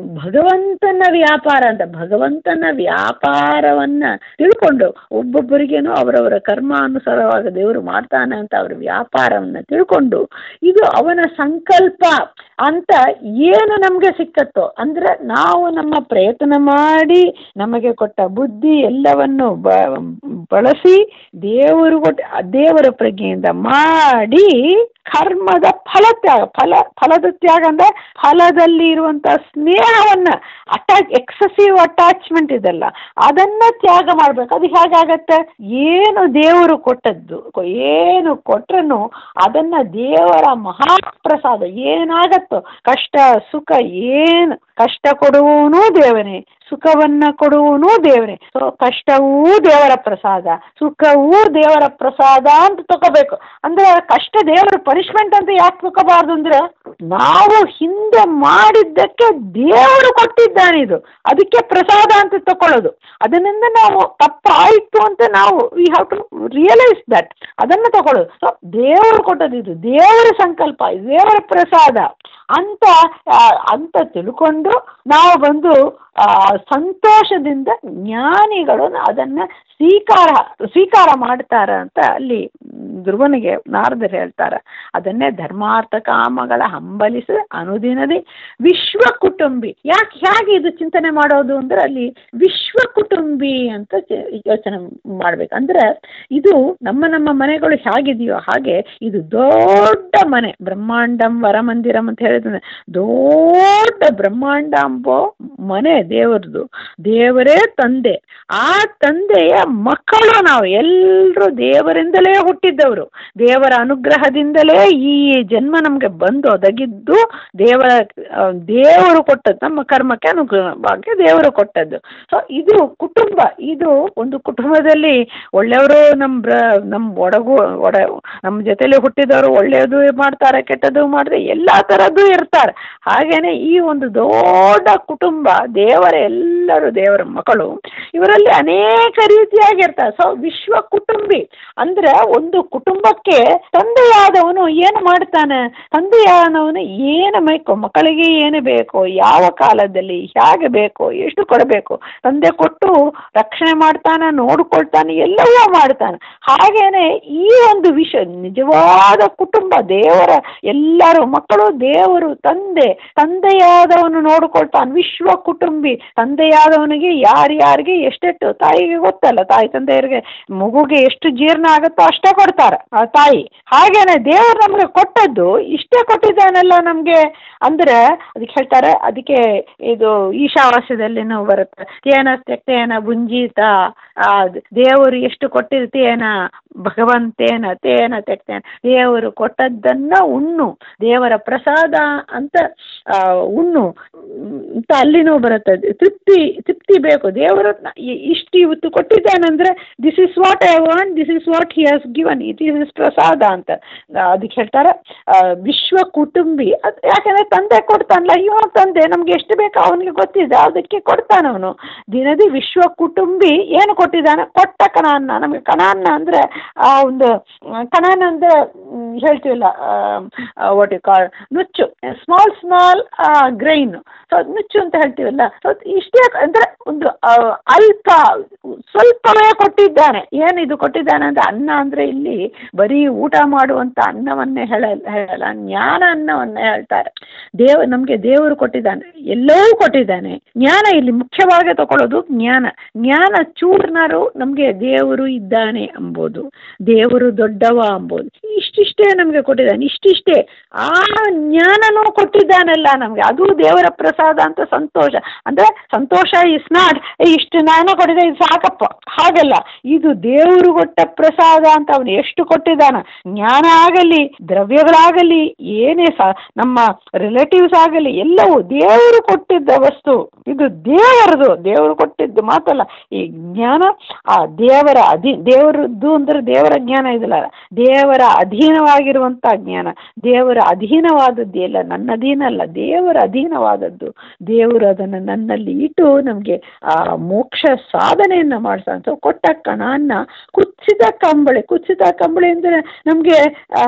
ಭಗವಂತನ ವ್ಯಾಪಾರ ಅಂತ ಭಗವಂತನ ವ್ಯಾಪಾರವನ್ನ ತಿಳ್ಕೊಂಡು ಒಬ್ಬೊಬ್ಬರಿಗೇನೋ ಅವರವರ ಕರ್ಮಾನುಸಾರವಾಗ ದೇವರು ಮಾಡ್ತಾನೆ ಅಂತ ಅವ್ರ ವ್ಯಾಪಾರವನ್ನ ತಿಳ್ಕೊಂಡು ಇದು ಅವನ ಸಂಕಲ್ಪ ಅಂತ ಏನು ನಮಗೆ ಸಿಕ್ಕತ್ತೋ ಅಂದ್ರೆ ನಾವು ನಮ್ಮ ಪ್ರಯತ್ನ ಮಾಡಿ ನಮಗೆ ಕೊಟ್ಟ ಬುದ್ಧಿ ಎಲ್ಲವನ್ನು ಬ ಬಳಸಿ ದೇವರು ಕೊಟ್ಟ ದೇವರ ಪ್ರಜ್ಞೆಯಿಂದ ಮಾಡಿ ಕರ್ಮದ ಫಲ ತ್ಯಾಗ ಫಲ ಫಲದ ತ್ಯಾಗ ಅಂದ್ರೆ ಫಲದಲ್ಲಿ ಇರುವಂತ ಸ್ನೇಹವನ್ನ ಅಟ್ಯಾಚ್ ಎಕ್ಸಸಿವ್ ಅಟ್ಯಾಚ್ಮೆಂಟ್ ಇದೆಲ್ಲ ಅದನ್ನ ತ್ಯಾಗ ಮಾಡ್ಬೇಕು ಅದು ಹೇಗಾಗತ್ತೆ ಏನು ದೇವರು ಕೊಟ್ಟದ್ದು ಏನು ಕೊಟ್ರನು ಅದನ್ನ ದೇವರ ಮಹಾಪ್ರಸಾದ ಏನಾಗತ್ತೋ ಕಷ್ಟ ಸುಖ ಏನು ಕಷ್ಟ ಕೊಡುವವನೂ ದೇವನೇ ಸುಖವನ್ನ ಕೊಡುವವನೂ ದೇವರೇ ಸೊ ಕಷ್ಟವೂ ದೇವರ ಪ್ರಸಾದ ಸುಖವೂ ದೇವರ ಪ್ರಸಾದ ಅಂತ ತಗೋಬೇಕು ಅಂದ್ರೆ ಕಷ್ಟ ದೇವರ ಪನಿಷ್ಮೆಂಟ್ ಅಂತ ಯಾಕೆ ತಗೋಬಾರ್ದು ಅಂದ್ರೆ ನಾವು ಹಿಂದೆ ಮಾಡಿದ್ದಕ್ಕೆ ದೇವರು ಕೊಟ್ಟಿದ್ದಾನೆ ಇದು ಅದಕ್ಕೆ ಪ್ರಸಾದ ಅಂತ ತಕೊಳ್ಳೋದು ಅದರಿಂದ ನಾವು ತಪ್ಪಾಯಿತು ಅಂತ ನಾವು we have to realise that ಅದನ್ನು ತಗೊಳ್ಳೋದು ಸೊ ದೇವರು ಕೊಟ್ಟದ್ದು ಇದು ದೇವರ ಸಂಕಲ್ಪ ಇದು ದೇವರ ಪ್ರಸಾದ ಅಂತ ಆ, ಅಂತ ತಿಳ್ಕೊಂಡು ನಾವು ಬಂದು ಆ, ಸಂತೋಷದಿಂದ ಜ್ಞಾನಿಗಳು ಅದನ್ನ ಸ್ವೀಕಾರ ಸ್ವೀಕಾರ ಮಾಡ್ತಾರ ಅಂತ ಅಲ್ಲಿ ಧ್ರುವನಿಗೆ ನಾರದರು ಹೇಳ್ತಾರೆ ಅದನ್ನೇ ಧರ್ಮಾರ್ಥ ಕಾಮಗಳ ಹಂಬಲಿಸಿ ಅನುದಿನದಿ ವಿಶ್ವ ಕುಟುಂಬಿ ಯಾಕೆ ಹೇಗೆ ಇದು ಚಿಂತನೆ ಮಾಡೋದು ಅಂದ್ರೆ ಅಲ್ಲಿ ವಿಶ್ವ ಕುಟುಂಬಿ ಅಂತ ಚ- ಯೋಚನೆ ಮಾಡ್ಬೇಕು ಅಂದ್ರೆ ಇದು ನಮ್ಮ ನಮ್ಮ ಮನೆಗಳು ಹೇಗಿದೆಯೋ ಹಾಗೆ ಇದು ದೊಡ್ಡ ಮನೆ ಬ್ರಹ್ಮಾಂಡಂ ವರಮಂದಿರಂ ಅಂತ ಹೇಳಿದ್ರೆ ದೊಡ್ಡ ಬ್ರಹ್ಮಾಂಡ ಎಂಬೋ ಮನೆ ದೇವರದು ದೇವರೇ ತಂದೆ ಆ ತಂದೆಯ ಮಕ್ಕಳು ನಾವು ಎಲ್ಲರೂ ದೇವರಿಂದಲೇ ಹುಟ್ಟಿದ್ದವರು ದೇವರ ಅನುಗ್ರಹದಿಂದಲೇ ಈ ಜನ್ಮ ನಮಗೆ ಬಂದು ಒದಗಿದ್ದು ದೇವರ ಆ, ದೇವರು ಕೊಟ್ಟದ್ದು ನಮ್ಮ ಕರ್ಮಕ್ಕೆ ಅನುಗುಣವಾಗಿ ದೇವರು ಕೊಟ್ಟದ್ದು ಸೊ ಇದು ಕುಟುಂಬ ಇದು ಒಂದು ಕುಟುಂಬದಲ್ಲಿ ಒಳ್ಳೆಯವರು ನಮ್ಮ ಬ್ರ ನಮ್ಮ ಒಡಗು ಒಡ ನಮ್ಮ ಜೊತೆಲಿ ಹುಟ್ಟಿದವರು ಒಳ್ಳೆಯದು ಮಾಡ್ತಾರೆ ಕೆಟ್ಟದ್ದು ಮಾಡಿದ್ರೆ ಎಲ್ಲ ಥರದ್ದು ಇರ್ತಾರೆ ಹಾಗೇನೆ ಈ ಒಂದು ದೊಡ್ಡ ಕುಟುಂಬ ದೇವರ ಎಲ್ಲರೂ ದೇವರ ಮಕ್ಕಳು ಇವರಲ್ಲಿ ಅನೇಕ ರೀತಿಯಾಗಿರ್ತಾರೆ ಸೊ ವಿಶ್ವ ಕುಟುಂಬಿ ಅಂದ್ರೆ ಒಂದು ಕುಟುಂಬಕ್ಕೆ ತಂದೆಯಾದವನು ಏನು ಮಾಡ್ತಾನೆ ತಂದೆಯಾದವನು ಏನು ಬೇಕು ಮಕ್ಕಳಿಗೆ ಏನು ಬೇಕು ಯಾವ ಕಾಲದಲ್ಲಿ ಹೇಗೆ ಬೇಕು ಎಷ್ಟು ಕೊಡಬೇಕು ತಂದೆ ಕೊಟ್ಟು ರಕ್ಷಣೆ ಮಾಡ್ತಾನೆ ನೋಡ್ಕೊಳ್ತಾನೆ ಎಲ್ಲವೂ ಮಾಡ್ತಾನೆ ಹಾಗೇನೆ ಈ ಒಂದು ವಿಷಯ ನಿಜವಾದ ಕುಟುಂಬ ದೇವರ ಎಲ್ಲರೂ ಮಕ್ಕಳು ದೇವರು ತಂದೆ ತಂದೆಯಾದವನು ನೋಡ್ಕೊಳ್ತಾನೆ ವಿಶ್ವ ಕುಟುಂಬಿ ತಂದೆಯಾದವನಿಗೆ ಯಾರ್ಯಾರಿಗೆ ಎಷ್ಟೆಷ್ಟು ತಾಯಿಗೆ ಗೊತ್ತಲ್ಲ ತಾಯಿ ತಂದೆಯರಿಗೆ ಮಗುಗೆ ಎಷ್ಟು ಜೀರ್ಣ ಆಗುತ್ತೋ ಅಷ್ಟೇ ಕೊಡ್ತಾರೆ ಆ ತಾಯಿ ಹಾಗೇನೆ ದೇವರು ನಮಗೆ ಕೊಟ್ಟದ್ದು ಇಷ್ಟೇ ಕೊಟ್ಟಿದ್ದಾನಲ್ಲ ನಮಗೆ ಅಂದ್ರೆ ಅದಕ್ಕೆ ಹೇಳ್ತಾರೆ ಅದಕ್ಕೆ ಇದು ಈಶಾವಾಸ್ಯದಲ್ಲಿ ನಾವು ಬರುತ್ತೆ ತೇನ ತೆಕ್ತೇನ ಭುಂಜೀತ ಆ ದೇವರು ಎಷ್ಟು ಕೊಟ್ಟಿರ್ತೇನ ಭಗವಂತೇನ ತೇನ ತೆಕ್ತೇನ ದೇವರು ಕೊಟ್ಟದ್ದನ್ನ ಉಣ್ಣು ದೇವರ ಪ್ರಸಾದ ಅಂತ ಆ, ಉಣ್ಣು ಅಂತ ಅಲ್ಲಿನೂ ಬರುತ್ತೆ ತೃಪ್ತಿ ತೃಪ್ತಿ ಬೇಕು ದೇವರು ಇಷ್ಟು ಇವತ್ತು ಕೊಟ್ಟಿದ್ದಾನಂದ್ರೆ this is what I want this is what he has given it is is ಪ್ರಸಾದ ಅಂತ ಆ, ಅದಕ್ಕೆ ಹೇಳ್ತಾರೆ ಆ, ವಿಶ್ವ ಕುಟುಂಬಿ ಅದು ಯಾಕಂದ್ರೆ ತಂದೆ ಕೊಡ್ತಾನಲ್ಲ ಇವ ತಂದೆ ನಮ್ಗೆ ಎಷ್ಟು ಬೇಕೋ ಅವನಿಗೆ ಗೊತ್ತಿದೆ ಅದಕ್ಕೆ ಕೊಡ್ತಾನವನು ದಿನದಿ ವಿಶ್ವ ಕುಟುಂಬಿ ಏನು ಕೊಟ್ಟಿದ್ದಾನೆ ಕೊಟ್ಟ ಕಣಾನ್ನ ನಮಗೆ ಕಣಾನ್ನ ಅಂದ್ರೆ ಆ ಒಂದು ಆ, ಕಣಾನ್ನ ಅಂದ್ರೆ ಮ್, ಹೇಳ್ತೀವಲ್ಲ ವಾಟ್ ಯು ಕಾಲ್ ನುಚ್ಚು ಸ್ಮಾಲ್ ಸ್ಮಾಲ್ ಗ್ರೈನ್ ಸೊ ನುಚ್ಚು ಅಂತ ಹೇಳ್ತೀವಲ್ಲ ಸೊ ಇಷ್ಟೇ ಅಂದ್ರೆ ಒಂದು ಆ, ಅಲ್ಪ ಸ್ವಲ್ಪವೇ ಕೊಟ್ಟಿದ್ದಾನೆ ಏನಿದು ಕೊಟ್ಟಿದ್ದಾನೆ ಅಂದ್ರೆ ಅನ್ನ ಅಂದ್ರೆ ಇಲ್ಲಿ ಬರೀ ಊಟ ಮಾಡುವಂತ ಅನ್ನವನ್ನೇ ಹೇಳ ಹೇಳಲ್ಲ ಜ್ಞಾನ ಅನ್ನವನ್ನೇ ಹೇಳ್ತಾರೆ ದೇವ ನಮಗೆ ದೇವರು ಕೊಟ್ಟಿದ್ದಾನೆ ಎಲ್ಲವೂ ಕೊಟ್ಟಿದ್ದಾನೆ ಜ್ಞಾನ ಇಲ್ಲಿ ಮುಖ್ಯವಾಗಿ ತಗೊಳ್ಳೋದು ಜ್ಞಾನ ಜ್ಞಾನ ಚೂರ್ನರು ನಮಗೆ ದೇವರು ಇದ್ದಾನೆ ಅಂಬೋದು ದೇವರು ದೊಡ್ಡವ ಅಂಬೋದು ಇಷ್ಟಿಷ್ಟೇ ನಮಗೆ ಕೊಟ್ಟಿದ್ದಾನೆ ಇಷ್ಟಿಷ್ಟೇ ಆ ಜ್ಞಾನನೂ ಕೊಟ್ಟಿದ್ದಾನಲ್ಲ ನಮಗೆ ಅದು ದೇವರ ಪ್ರಸಾದ ಅಂತ ಸಂತೋಷ ಅಂದ್ರೆ ಸಂತೋಷ ಇಸ್ ನಾಟ್ ಇಷ್ಟು ಜ್ಞಾನ ಕೊಟ್ಟಿದೆ ಇದು ಸಾಕಪ್ಪ ಹಾಗಲ್ಲ ಇದು ದೇವರು ಕೊಟ್ಟ ಪ್ರಸಾದ ಅಂತ ಅವನು ಎಷ್ಟು ಕೊಟ್ಟಿದ್ದಾನ ಜ್ಞಾನ ಆಗಲಿ ದ್ರವ್ಯಗಳಾಗಲಿ ಏನೇ ಸಹ ನಮ್ಮ ರಿಲೇಟಿವ್ಸ್ ಆಗಲಿ ಎಲ್ಲವೂ ದೇವರು ಕೊಟ್ಟಿದ್ದ ವಸ್ತು ಇದು ದೇವರದು ದೇವರು ಕೊಟ್ಟಿದ್ದು ಮಾತಲ್ಲ ಈ ಜ್ಞಾನ ಆ ದೇವರ ಅಧೀ ದೇವರದ್ದು ಅಂದ್ರೆ ದೇವರ ಜ್ಞಾನ ಇದಲ್ಲ ದೇವರ ಅಧೀನವಾಗಿರುವಂಥ ಜ್ಞಾನ ದೇವರ ಅಧೀನವಾದದ್ದು ಎಲ್ಲ ನನ್ನ ಅಧೀನ ಅಲ್ಲ ದೇವರ ಅಧೀನವಾದದ್ದು ದೇವರು ಅದನ್ನು ನನ್ನಲ್ಲಿ ಇಟ್ಟು ನಮಗೆ ಆ ಮೋಕ್ಷ ಸಾಧನೆಯನ್ನು ಮಾಡಿಸೋ ಕೊಟ್ಟ ಕಣಾನ್ನ ಕುಚ್ಚಿದ ಕಂಬಳಿ ಕುಚ್ಚಿದ ಕಂಬಳಿ ಅಂದರೆ ನಮಗೆ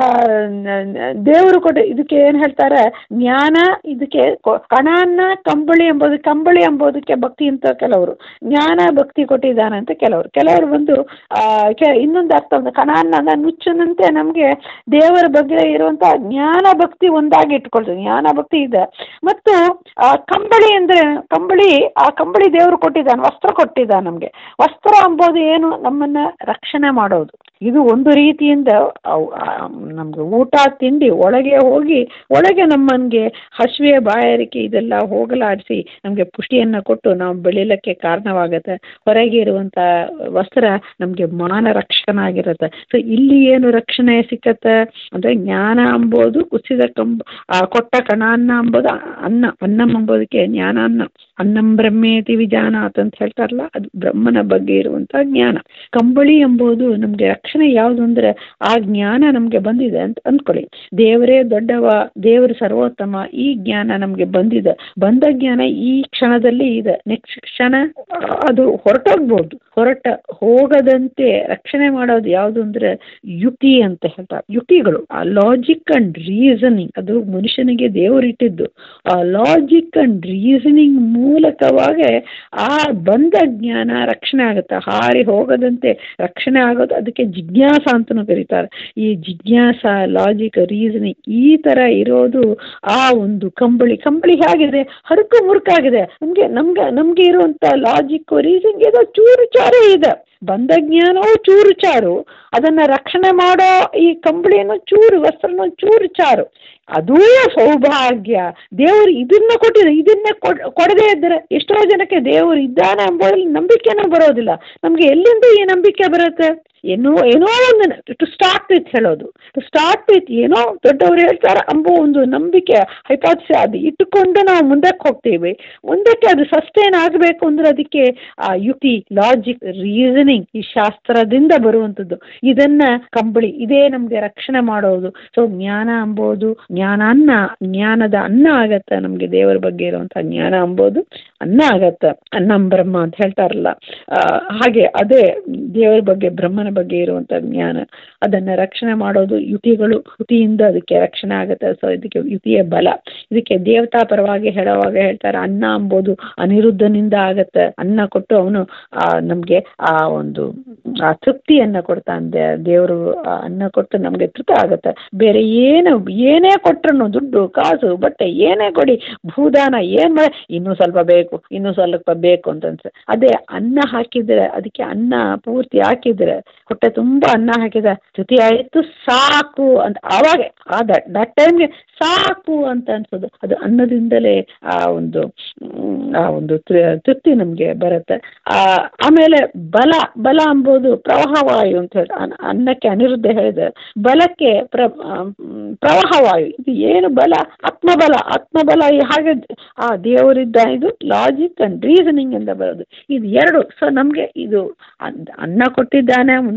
ದೇವರು ಕೊಟ್ಟ ಇದಕ್ಕೆ ಏನು ಹೇಳ್ತಾರೆ ಜ್ಞಾನ ಇದಕ್ಕೆ ಕೊ- ಕಣಾನ್ನ ಕಂಬಳಿ ಎಂಬುದು ಕಂಬಳಿ ಎಂಬುದಕ್ಕೆ ಭಕ್ತಿ ಅಂತ ಕೆಲವರು ಜ್ಞಾನ ಭಕ್ತಿ ಕೊಟ್ಟಿದ್ದಾನೆ ಅಂತ ಕೆಲವರು ಕೆಲವರು ಬಂದು ಆ, ಕೆ- ಇನ್ನೊಂದು ಅರ್ಥ ಒಂದು ಕಣಾನ್ನ ಅಂದ್ರೆ ನುಚ್ಚನಂತೆ ನಮಗೆ ದೇವರ ಬಗ್ಗೆ ಇರುವಂಥ ಜ್ಞಾನ ಭಕ್ತಿ ಒಂದಾಗಿ ಇಟ್ಕೊಳ್ತದೆ ಜ್ಞಾನ ಭಕ್ತಿ ಇದೆ ಮತ್ತು ಆ, ಕಂಬಳಿ ಅಂದರೆ ಕಂಬಳಿ ಆ ಕಂಬಳಿ ದೇವರು ಕೊಟ್ಟಿದ್ದಾನೆ ವಸ್ತ್ರ ಕೊಟ್ಟಿದ್ದಾನೆ ನಮಗೆ ವಸ್ತ್ರ ಅಂಬೋದು ಏನು ನಮ್ಮನ್ನ ರಕ್ಷಣೆ ಮಾಡೋದು ಇದು ಒಂದು ರೀತಿಯಿಂದ ಅವ್- ಆ, ನಮ್ಗೆ ಊಟ ತಿಂಡಿ ಒಳಗೆ ಹೋಗಿ ಒಳಗೆ ನಮ್ಮನ್ಗೆ ಹಸಿವೆ ಬಾಯಾರಿಕೆ ಇದೆಲ್ಲ ಹೋಗಲಾಡಿಸಿ ನಮಗೆ ಪುಷ್ಟಿಯನ್ನು ಕೊಟ್ಟು ನಾವು ಬೆಳೀಲಿಕ್ಕೆ ಕಾರಣವಾಗುತ್ತೆ ಹೊರಗೆ ಇರುವಂಥ ವಸ್ತ್ರ ನಮಗೆ ಮಾನ ರಕ್ಷಕನಾಗಿರುತ್ತೆ ಸೊ ಇಲ್ಲಿ ಏನು ರಕ್ಷಣೆ ಸಿಕ್ಕತ್ತೆ ಅಂದರೆ ಜ್ಞಾನ ಅಂಬೋದು ಕುಸಿದ ಕಂಬ ಆ, ಕೊಟ್ಟ ಕಣಾನ್ನ ಅಂಬೋದು ಅನ್ನ ಅನ್ನಂ ಅಂಬೋದಕ್ಕೆ ಜ್ಞಾನಾನ್ನ ಅನ್ನಂ ಬ್ರಹ್ಮೇತಿ ವಿಜಾನಾತ್ ಅಂತ ಹೇಳ್ತಾರಲ್ಲ ಅದು ಬ್ರಹ್ಮನ ಬಗ್ಗೆ ಇರುವಂಥ ಜ್ಞಾನ ಕಂಬಳಿ ಎಂಬುದು ನಮಗೆ ರಕ್ಷಣೆ ಯಾವುದು ಅಂದರೆ ಆ ಜ್ಞಾನ ನಮಗೆ ಬಂದಿದೆ ಅಂತ ಅಂದ್ಕೊಳ್ಳಿ ದೇವರೇ ದೊಡ್ಡವ ದೇವರು ಸರ್ವೋತ್ತಮ ಈ ಜ್ಞಾನ ನಮಗೆ ಬಂದಿದೆ ಬಂದ ಜ್ಞಾನ ಈ ಕ್ಷಣದಲ್ಲಿ ಇದೆ ನೆಕ್ಸ್ಟ್ ಕ್ಷಣ ಆ, ಅದು ಹೊರಟೋಗ್ಬೋದು ಹೊರಟ ಹೋಗದಂತೆ ರಕ್ಷಣೆ ಮಾಡೋದು ಯಾವುದು ಅಂದರೆ ಯುಕ್ತಿ ಅಂತ ಹೇಳ್ತಾರೆ ಯುಕ್ತಿಗಳು ಆ ಲಾಜಿಕ್ ಅಂಡ್ ರೀಸನಿಂಗ್ ಅದು ಮನುಷ್ಯನಿಗೆ ದೇವರು ಇಟ್ಟಿದ್ದು ಆ ಲಾಜಿಕ್ ಅಂಡ್ ರೀಸನಿಂಗ್ ಮೂಲಕವಾಗಿ ಆ ಬಂದ ಜ್ಞಾನ ರಕ್ಷಣೆ ಆಗುತ್ತೆ ಹಾರಿ ಹೋಗದಂತೆ ರಕ್ಷಣೆ ಆಗೋದು ಅದಕ್ಕೆ ಜಿಜ್ಞಾಸ ಅಂತಲೂ ಕರೀತಾರೆ ಈ ಜಿಜ್ಞಾಸ ಲಾಜಿಕ್ ರೀಸನಿಂಗ್ ಈ ಥರ ಇರೋದು ಆ ಒಂದು ಕಂಬಳಿ ಕಂಬಳಿ ಹೇಗಿದೆ ಹರಕು ಮುರುಕಾಗಿದೆ ನಮಗೆ ನಮ್ಗೆ ನಮಗೆ ಇರುವಂಥ ಲಾಜಿಕ್ ರೀಸನಿಂಗ್ ಏನೋ ಚೂರು ಚಾರೇ ಇದೆ ಬಂದ ಜ್ಞಾನವು ಚೂರು ಚಾರು ಅದನ್ನು ರಕ್ಷಣೆ ಮಾಡೋ ಈ ಕಂಬಳಿಯನ್ನು ಚೂರು ವಸ್ತ್ರನ ಚೂರು ಚಾರು ಅದೂ ಸೌಭಾಗ್ಯ ದೇವರು ಇದನ್ನ ಕೊಟ್ಟಿದೆ ಇದನ್ನೇ ಕೊಡ್ ಕೊಡದೇ ಇದ್ದರೆ ಎಷ್ಟೋ ಜನಕ್ಕೆ ದೇವರು ಇದ್ದಾನೆ ಎಂಬುದರಲ್ಲಿ ನಂಬಿಕೆನೂ ಬರೋದಿಲ್ಲ ನಮಗೆ ಎಲ್ಲಿಂದ ಈ ನಂಬಿಕೆ ಬರುತ್ತೆ ಏನೋ ಏನೋ ಒಂದು ಟು ಸ್ಟಾರ್ಟ್ ವಿತ್ ಹೇಳೋದು ಟು ಸ್ಟಾರ್ಟ್ ವಿತ್ ಏನೋ ದೊಡ್ಡವರು ಹೇಳ್ತಾರೆ ಅಂಬೋ ಒಂದು ನಂಬಿಕೆ ಹೈಪಾಥಿಸಿ ಅದು ಇಟ್ಟುಕೊಂಡು ನಾವು ಮುಂದಕ್ಕೆ ಹೋಗ್ತೀವಿ ಮುಂದಕ್ಕೆ ಅದು ಸಸ್ಟೈನ್ ಆಗಬೇಕು ಅಂದ್ರೆ ಅದಕ್ಕೆ ಆ ಯುಕ್ತಿ ಲಾಜಿಕ್ ರೀಸನಿಂಗ್ ಈ ಶಾಸ್ತ್ರದಿಂದ ಬರುವಂಥದ್ದು ಇದನ್ನ ಕಂಬಳಿ ಇದೇ ನಮಗೆ ರಕ್ಷಣೆ ಮಾಡೋದು ಸೊ ಜ್ಞಾನ ಅಂಬೋದು ಜ್ಞಾನಾನ್ನ ಜ್ಞಾನದ ಅನ್ನ ಆಗತ್ತೆ ನಮಗೆ ದೇವರ ಬಗ್ಗೆ ಇರುವಂಥ ಜ್ಞಾನ ಅಂಬೋದು ಅನ್ನ ಆಗತ್ತೆ ಅನ್ನಂ ಬ್ರಹ್ಮ ಅಂತ ಹೇಳ್ತಾರಲ್ಲ ಆ, ಹಾಗೆ ಅದೇ ದೇವರ ಬಗ್ಗೆ ಬ್ರಹ್ಮನ ಬಗ್ಗೆ ಇರುವಂಥ ಜ್ಞಾನ ಅದನ್ನು ರಕ್ಷಣೆ ಮಾಡೋದು ಯುತಿಗಳು ಯುತಿಯಿಂದ ಅದಕ್ಕೆ ರಕ್ಷಣೆ ಆಗುತ್ತೆ ಸೊ ಇದಕ್ಕೆ ಯುತಿಯ ಬಲ ಇದಕ್ಕೆ ದೇವತಾ ಪರವಾಗಿ ಹೇಳುವಾಗ ಹೇಳ್ತಾರೆ ಅನ್ನ ಅಂಬೋದು ಅನಿರುದ್ಧನಿಂದ ಆಗತ್ತೆ ಅನ್ನ ಕೊಟ್ಟು ಅವನು ನಮಗೆ ಆ ಒಂದು ಆ ತೃಪ್ತಿಯನ್ನು ಕೊಡ್ತಾನೆ ದೇ- ದೇವರು ಆ ಅನ್ನ ಕೊಟ್ಟು ನಮಗೆ ತೃಪ್ತಿ ಆಗುತ್ತೆ ಬೇರೆ ಏನು ಏನೇ ಕೊಟ್ರು ದುಡ್ಡು ಕಾಸು ಬಟ್ಟೆ ಏನೇ ಕೊಡಿ ಭೂದಾನ ಏನು ಮಾಡಿ ಇನ್ನೂ ಸ್ವಲ್ಪ ಬೇಕು ಇನ್ನೂ ಸ್ವಲ್ಪ ಬೇಕು ಅಂತ ಅನ್ಸುತ್ತೆ ಅದೇ ಅನ್ನ ಹಾಕಿದ್ರೆ ಅದಕ್ಕೆ ಅನ್ನ ಪೂರ್ತಿ ಹಾಕಿದ್ರೆ ಹೊಟ್ಟೆ ತುಂಬ ಅನ್ನ ಹಾಕಿದ ಸ್ತುತಿ ಆಯಿತು ಸಾಕು ಅಂತ ಆವಾಗ ಆ ದಟ್ ಟೈಮ್ಗೆ ಸಾಕು ಅಂತ ಅನ್ಸೋದು ಅದು ಅನ್ನದಿಂದಲೇ ಆ ಒಂದು ಮ್, ಆ ಒಂದು ತೃ- ತೃಪ್ತಿ ನಮಗೆ ಬರುತ್ತೆ ಆ, ಆಮೇಲೆ ಬಲ ಬಲ ಅಂಬೋದು ಪ್ರವಾಹವಾಯು ಅಂತ ಹೇಳಿ ಅನ್ನ- ಅನ್ನಕ್ಕೆ ಅನಿರುದ್ಧ ಹೇಳಿದೆ ಬಲಕ್ಕೆ ಪ್ರ ಆ, ಮ್, ಪ್ರವಾಹವಾಯು ಇದು ಏನು ಬಲ ಆತ್ಮಬಲ ಆತ್ಮಬಲ ಈ ಹಾಗೆ ಆ ದೇವರಿದ್ದ ಇದು ಲಾಜಿಕ್ ಅಂಡ್ ರೀಸನಿಂಗ್ ಇಂದ ಬರೋದು ಇದು ಎರಡು ಸೊ ನಮಗೆ ಇದು ಅನ್- ಅನ್ನ ಕೊಟ್ಟಿದ್ದಾನೆ ಒಂದು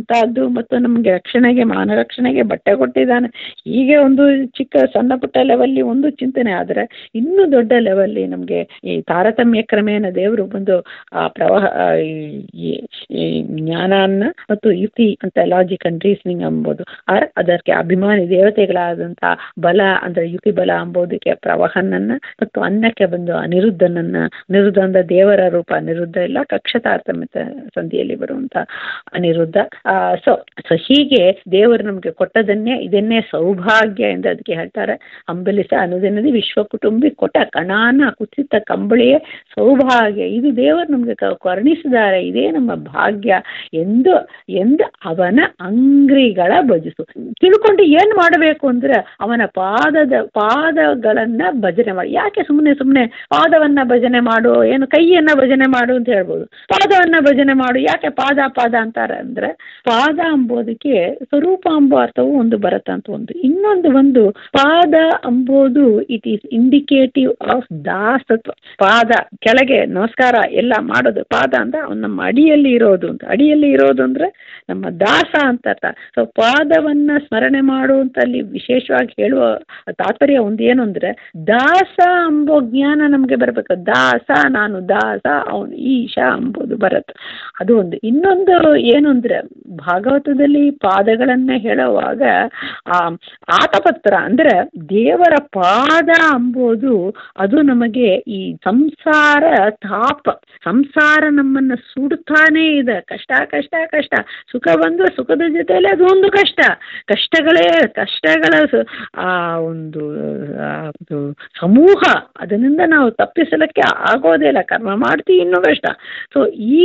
ಮಾಡುವಂತಹದ್ದು ಮತ್ತು ನಮಗೆ ರಕ್ಷಣೆಗೆ ಮಾನ ರಕ್ಷಣೆಗೆ ಬಟ್ಟೆ ಕೊಟ್ಟಿದ್ದಾನೆ ಹೀಗೆ ಒಂದು ಚಿಕ್ಕ ಸಣ್ಣ ಪುಟ್ಟ ಲೆವೆಲ್ಲಿ ಒಂದು ಚಿಂತನೆ ಆದರೆ ಇನ್ನೂ ದೊಡ್ಡ ಲೆವೆಲ್ಲಿ ನಮಗೆ ಈ ತಾರತಮ್ಯ ಕ್ರಮೇಣ ದೇವರು ಬಂದು ಆ ಪ್ರವಾಹ ಆ, ಈ- ಈ- ಈ ಜ್ಞಾನನ್ನ ಮತ್ತು ಯುಕ್ತಿ ಅಂತ ಲಾಜಿಕ್ ಅಂಡ್ ರೀಸನಿಂಗ್ ಎಂಬುದು ಆರ್ ಅದಕ್ಕೆ ಅಭಿಮಾನಿ ದೇವತೆಗಳಾದಂಥ ಬಲ ಅಂದ್ರೆ ಯುಕ್ತಿ ಬಲ ಎಂಬುದಕ್ಕೆ ಪ್ರವಾಹನನ್ನ ಮತ್ತು ಅನ್ನಕ್ಕೆ ಬಂದು ಅನಿರುದ್ಧನನ್ನ ಅನಿರುದ್ಧ ಅಂದ್ರೆ ದೇವರ ರೂಪ ಅನಿರುದ್ಧ ಇಲ್ಲ ಕಕ್ಷ ತಾರತಮ್ಯ ತ- ಸಂಧಿಯಲ್ಲಿ ಬರುವಂತ ಅನಿರುದ್ಧ ಸೊ ಸೊ ಹೀಗೆ ದೇವರು ನಮಗೆ ಕೊಟ್ಟದನ್ನೇ ಇದನ್ನೇ ಸೌಭಾಗ್ಯ ಎಂದು ಅದಕ್ಕೆ ಹೇಳ್ತಾರೆ ಅಂಬಲಿಸ ಅನುದಿನದಿ ವಿಶ್ವ ಕುಟುಂಬಿ ಕೊಟ್ಟ ಕಣಾನ ಕುಚಿತ ಕಂಬಳಿಯೇ ಸೌಭಾಗ್ಯ ಇದು ದೇವರು ನಮಗೆ ಕ- ಕರುಣಿಸಿದ್ದಾರೆ ಇದೇ ನಮ್ಮ ಭಾಗ್ಯ ಎಂದು ಎಂದು ಅವನ ಅಂಗ್ರಿಗಳ ಭಜಿಸು ತಿಳ್ಕೊಂಡು ಏನು ಮಾಡಬೇಕು ಅಂದ್ರೆ ಅವನ ಪಾದದ ಪಾದಗಳನ್ನ ಭಜನೆ ಮಾಡಿ ಯಾಕೆ ಸುಮ್ಮನೆ ಸುಮ್ಮನೆ ಪಾದವನ್ನ ಭಜನೆ ಮಾಡು ಏನು ಕೈಯನ್ನ ಭಜನೆ ಮಾಡು ಅಂತ ಹೇಳ್ಬೋದು ಪಾದವನ್ನ ಭಜನೆ ಮಾಡು ಯಾಕೆ ಪಾದ ಪಾದ ಅಂತಾರೆ ಅಂದ್ರೆ ಪಾದ ಅಂಬೋದಕ್ಕೆ ಸ್ವರೂಪ ಅಂಬೋ ಅರ್ಥವು ಒಂದು ಬರುತ್ತಂತ ಒಂದು ಇನ್ನೊಂದು ಒಂದು ಪಾದ ಅಂಬೋದು ಇಟ್ ಈಸ್ ಇಂಡಿಕೇಟಿವ್ ಆಫ್ ದಾಸತ್ವ ಪಾದ ಕೆಳಗೆ ನಮಸ್ಕಾರ ಎಲ್ಲ ಮಾಡೋದು ಪಾದ ಅಂತ ಅವ್ನು ನಮ್ಮ ಅಡಿಯಲ್ಲಿ ಇರೋದು ಅಂತ ಅಡಿಯಲ್ಲಿ ಇರೋದು ಅಂದ್ರೆ ನಮ್ಮ ದಾಸ ಅಂತ ಅರ್ಥ ಸೊ ಪಾದವನ್ನ ಸ್ಮರಣೆ ಮಾಡುವಂತಲ್ಲಿ ವಿಶೇಷವಾಗಿ ಹೇಳುವ ತಾತ್ಪರ್ಯ ಒಂದು ಏನು ಅಂದ್ರೆ ದಾಸ ಅಂಬೋ ಜ್ಞಾನ ನಮಗೆ ಬರಬೇಕು ದಾಸ ನಾನು ದಾಸ ಅವನು ಈಶ ಅಂಬೋದು ಬರುತ್ತೆ ಅದು ಒಂದು ಇನ್ನೊಂದು ಏನು ಅಂದ್ರೆ ಭಾಗವತದಲ್ಲಿ ಪಾದಗಳನ್ನ ಹೇಳುವಾಗ ಆ ಆತಪತ್ರ ಅಂದ್ರೆ ದೇವರ ಪಾದ ಅಂಬೋದು ಅದು ನಮಗೆ ಈ ಸಂಸಾರ ತಾಪ ಸಂಸಾರ ನಮ್ಮನ್ನ ಸುಡುತ್ತಾನೇ ಇದೆ ಕಷ್ಟ ಕಷ್ಟ ಕಷ್ಟ ಸುಖ ಬಂದು ಸುಖದ ಜೊತೆಯಲ್ಲಿ ಅದು ಒಂದು ಕಷ್ಟ ಕಷ್ಟಗಳೇ ಕಷ್ಟಗಳ ಸ- ಆ ಒಂದು ಆ ಒಂದು ಸಮೂಹ ಅದರಿಂದ ನಾವು ತಪ್ಪಿಸಲಿಕ್ಕೆ ಆಗೋದೇ ಇಲ್ಲ ಕರ್ಮ ಮಾಡ್ತೀವಿ ಇನ್ನೂ ಕಷ್ಟ ಸೊ ಈ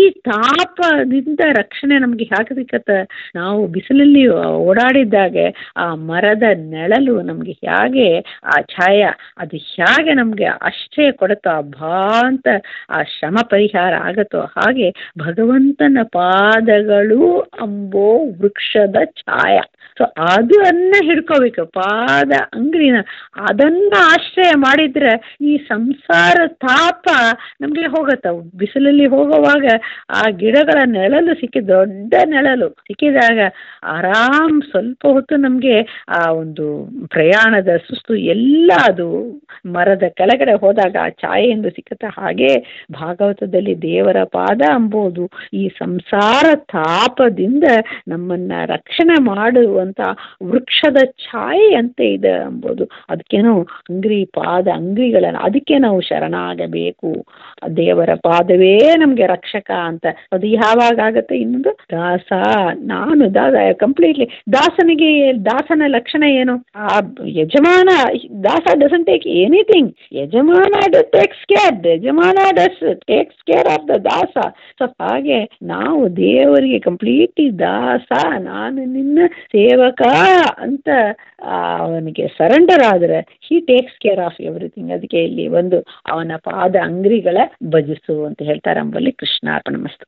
ತಾಪದಿಂದ ರಕ್ಷಣೆ ನಮಗೆ ಹೇಗೆ ಸಿಕ್ಕತ್ತೆ ನಾವು ಬಿಸಿಲಲ್ಲಿ ಓಡಾಡಿದ್ದಾಗೆ ಆ ಮರದ ನೆಳಲು ನಮಗೆ ಹೇಗೆ ಆ ಛಾಯ ಅದು ಹೇಗೆ ನಮಗೆ ಆಶ್ರಯ ಕೊಡುತ್ತೋ ಆ ಭಾಂತ ಆ ಶ್ರಮ ಪರಿಹಾರ ಆಗತ್ತೋ ಹಾಗೆ ಭಗವಂತನ ಪಾದಗಳು ಅಂಬೋ ವೃಕ್ಷದ ಛಾಯ ಸೊ ಅದನ್ನ ಹಿಡ್ಕೋಬೇಕು ಪಾದ ಅಂಗ್ರಿನ ಅದನ್ನ ಆಶ್ರಯ ಮಾಡಿದ್ರೆ ಈ ಸಂಸಾರ ತಾಪ ನಮಗೆ ಹೋಗತ್ತ ಬಿಸಿಲಲ್ಲಿ ಹೋಗುವಾಗ ಆ ಗಿಡಗಳ ನೆಳಲು ಸಿಕ್ಕಿ ದೊಡ್ಡ ನೆಳಲು ಸಿಕ್ಕಿದಾಗ ಆರಾಮ್ ಸ್ವಲ್ಪ ಹೊತ್ತು ನಮಗೆ ಆ ಒಂದು ಪ್ರಯಾಣದ ಸುಸ್ತು ಎಲ್ಲ ಅದು ಮರದ ಕೆಳಗಡೆ ಹೋದಾಗ ಆ ಛಾಯೆಯಿಂದ ಸಿಕ್ಕತ್ತೆ ಹಾಗೆ ಭಾಗವತದಲ್ಲಿ ದೇವರ ಪಾದ ಅಂಬೋದು ಈ ಸಂಸಾರ ತಾಪದಿಂದ ನಮ್ಮನ್ನ ರಕ್ಷಣೆ ಮಾಡುವಂತ ವೃಕ್ಷದ ಛಾಯೆಯಂತೆ ಇದೆ ಎಂಬುದು ಅದಕ್ಕೆ ನಾವು ಅಂಗ್ರಿ ಪಾದ ಅಂಗ್ರಿಗಳನ್ನ ಅದಕ್ಕೆ ನಾವು ಶರಣಾಗಬೇಕು ದೇವರ ಪಾದವೇ ನಮಗೆ ರಕ್ಷಕ ಅಂತ ಅದು ಯಾವಾಗ ಆಗತ್ತೆ ಇನ್ನೊಂದು ದಾಸ ನಾನು ದಾಸ ಕಂಪ್ಲೀಟ್ಲಿ ದಾಸನಿಗೆ ದಾಸನ ಲಕ್ಷಣ ಏನು ಆ ಯಜಮಾನ ದಾಸ ಡಸನ್ ಟೇಕ್ ಎನಿಥಿಂಗ್ ಯಜಮಾನ ಟೇಕ್ಸ್ ಕೇರ್ ಯಜಮಾನ does takes care of the ದಾಸ ಸೊ ಹಾಗೆ ನಾವು ದೇವರಿಗೆ ಕಂಪ್ಲೀಟ್ಲಿ ದಾಸ ನಾನು ನಿನ್ನ ಸೇವಕ ಅಂತ ಆ, ಅವನಿಗೆ ಸರೆಂಡರ್ ಆದರೆ he takes care of everything ಅದಕ್ಕೆ ಇಲ್ಲಿ ಒಂದು ಅವನ ಪಾದ ಅಂಗ್ರಿಗಳ ಭಜಿಸು ಅಂತ ಹೇಳ್ತಾರೆ ಅಂಬಲ್ಲಿ ಕೃಷ್ಣಾರ್ಪಣ ಮಸ್ತು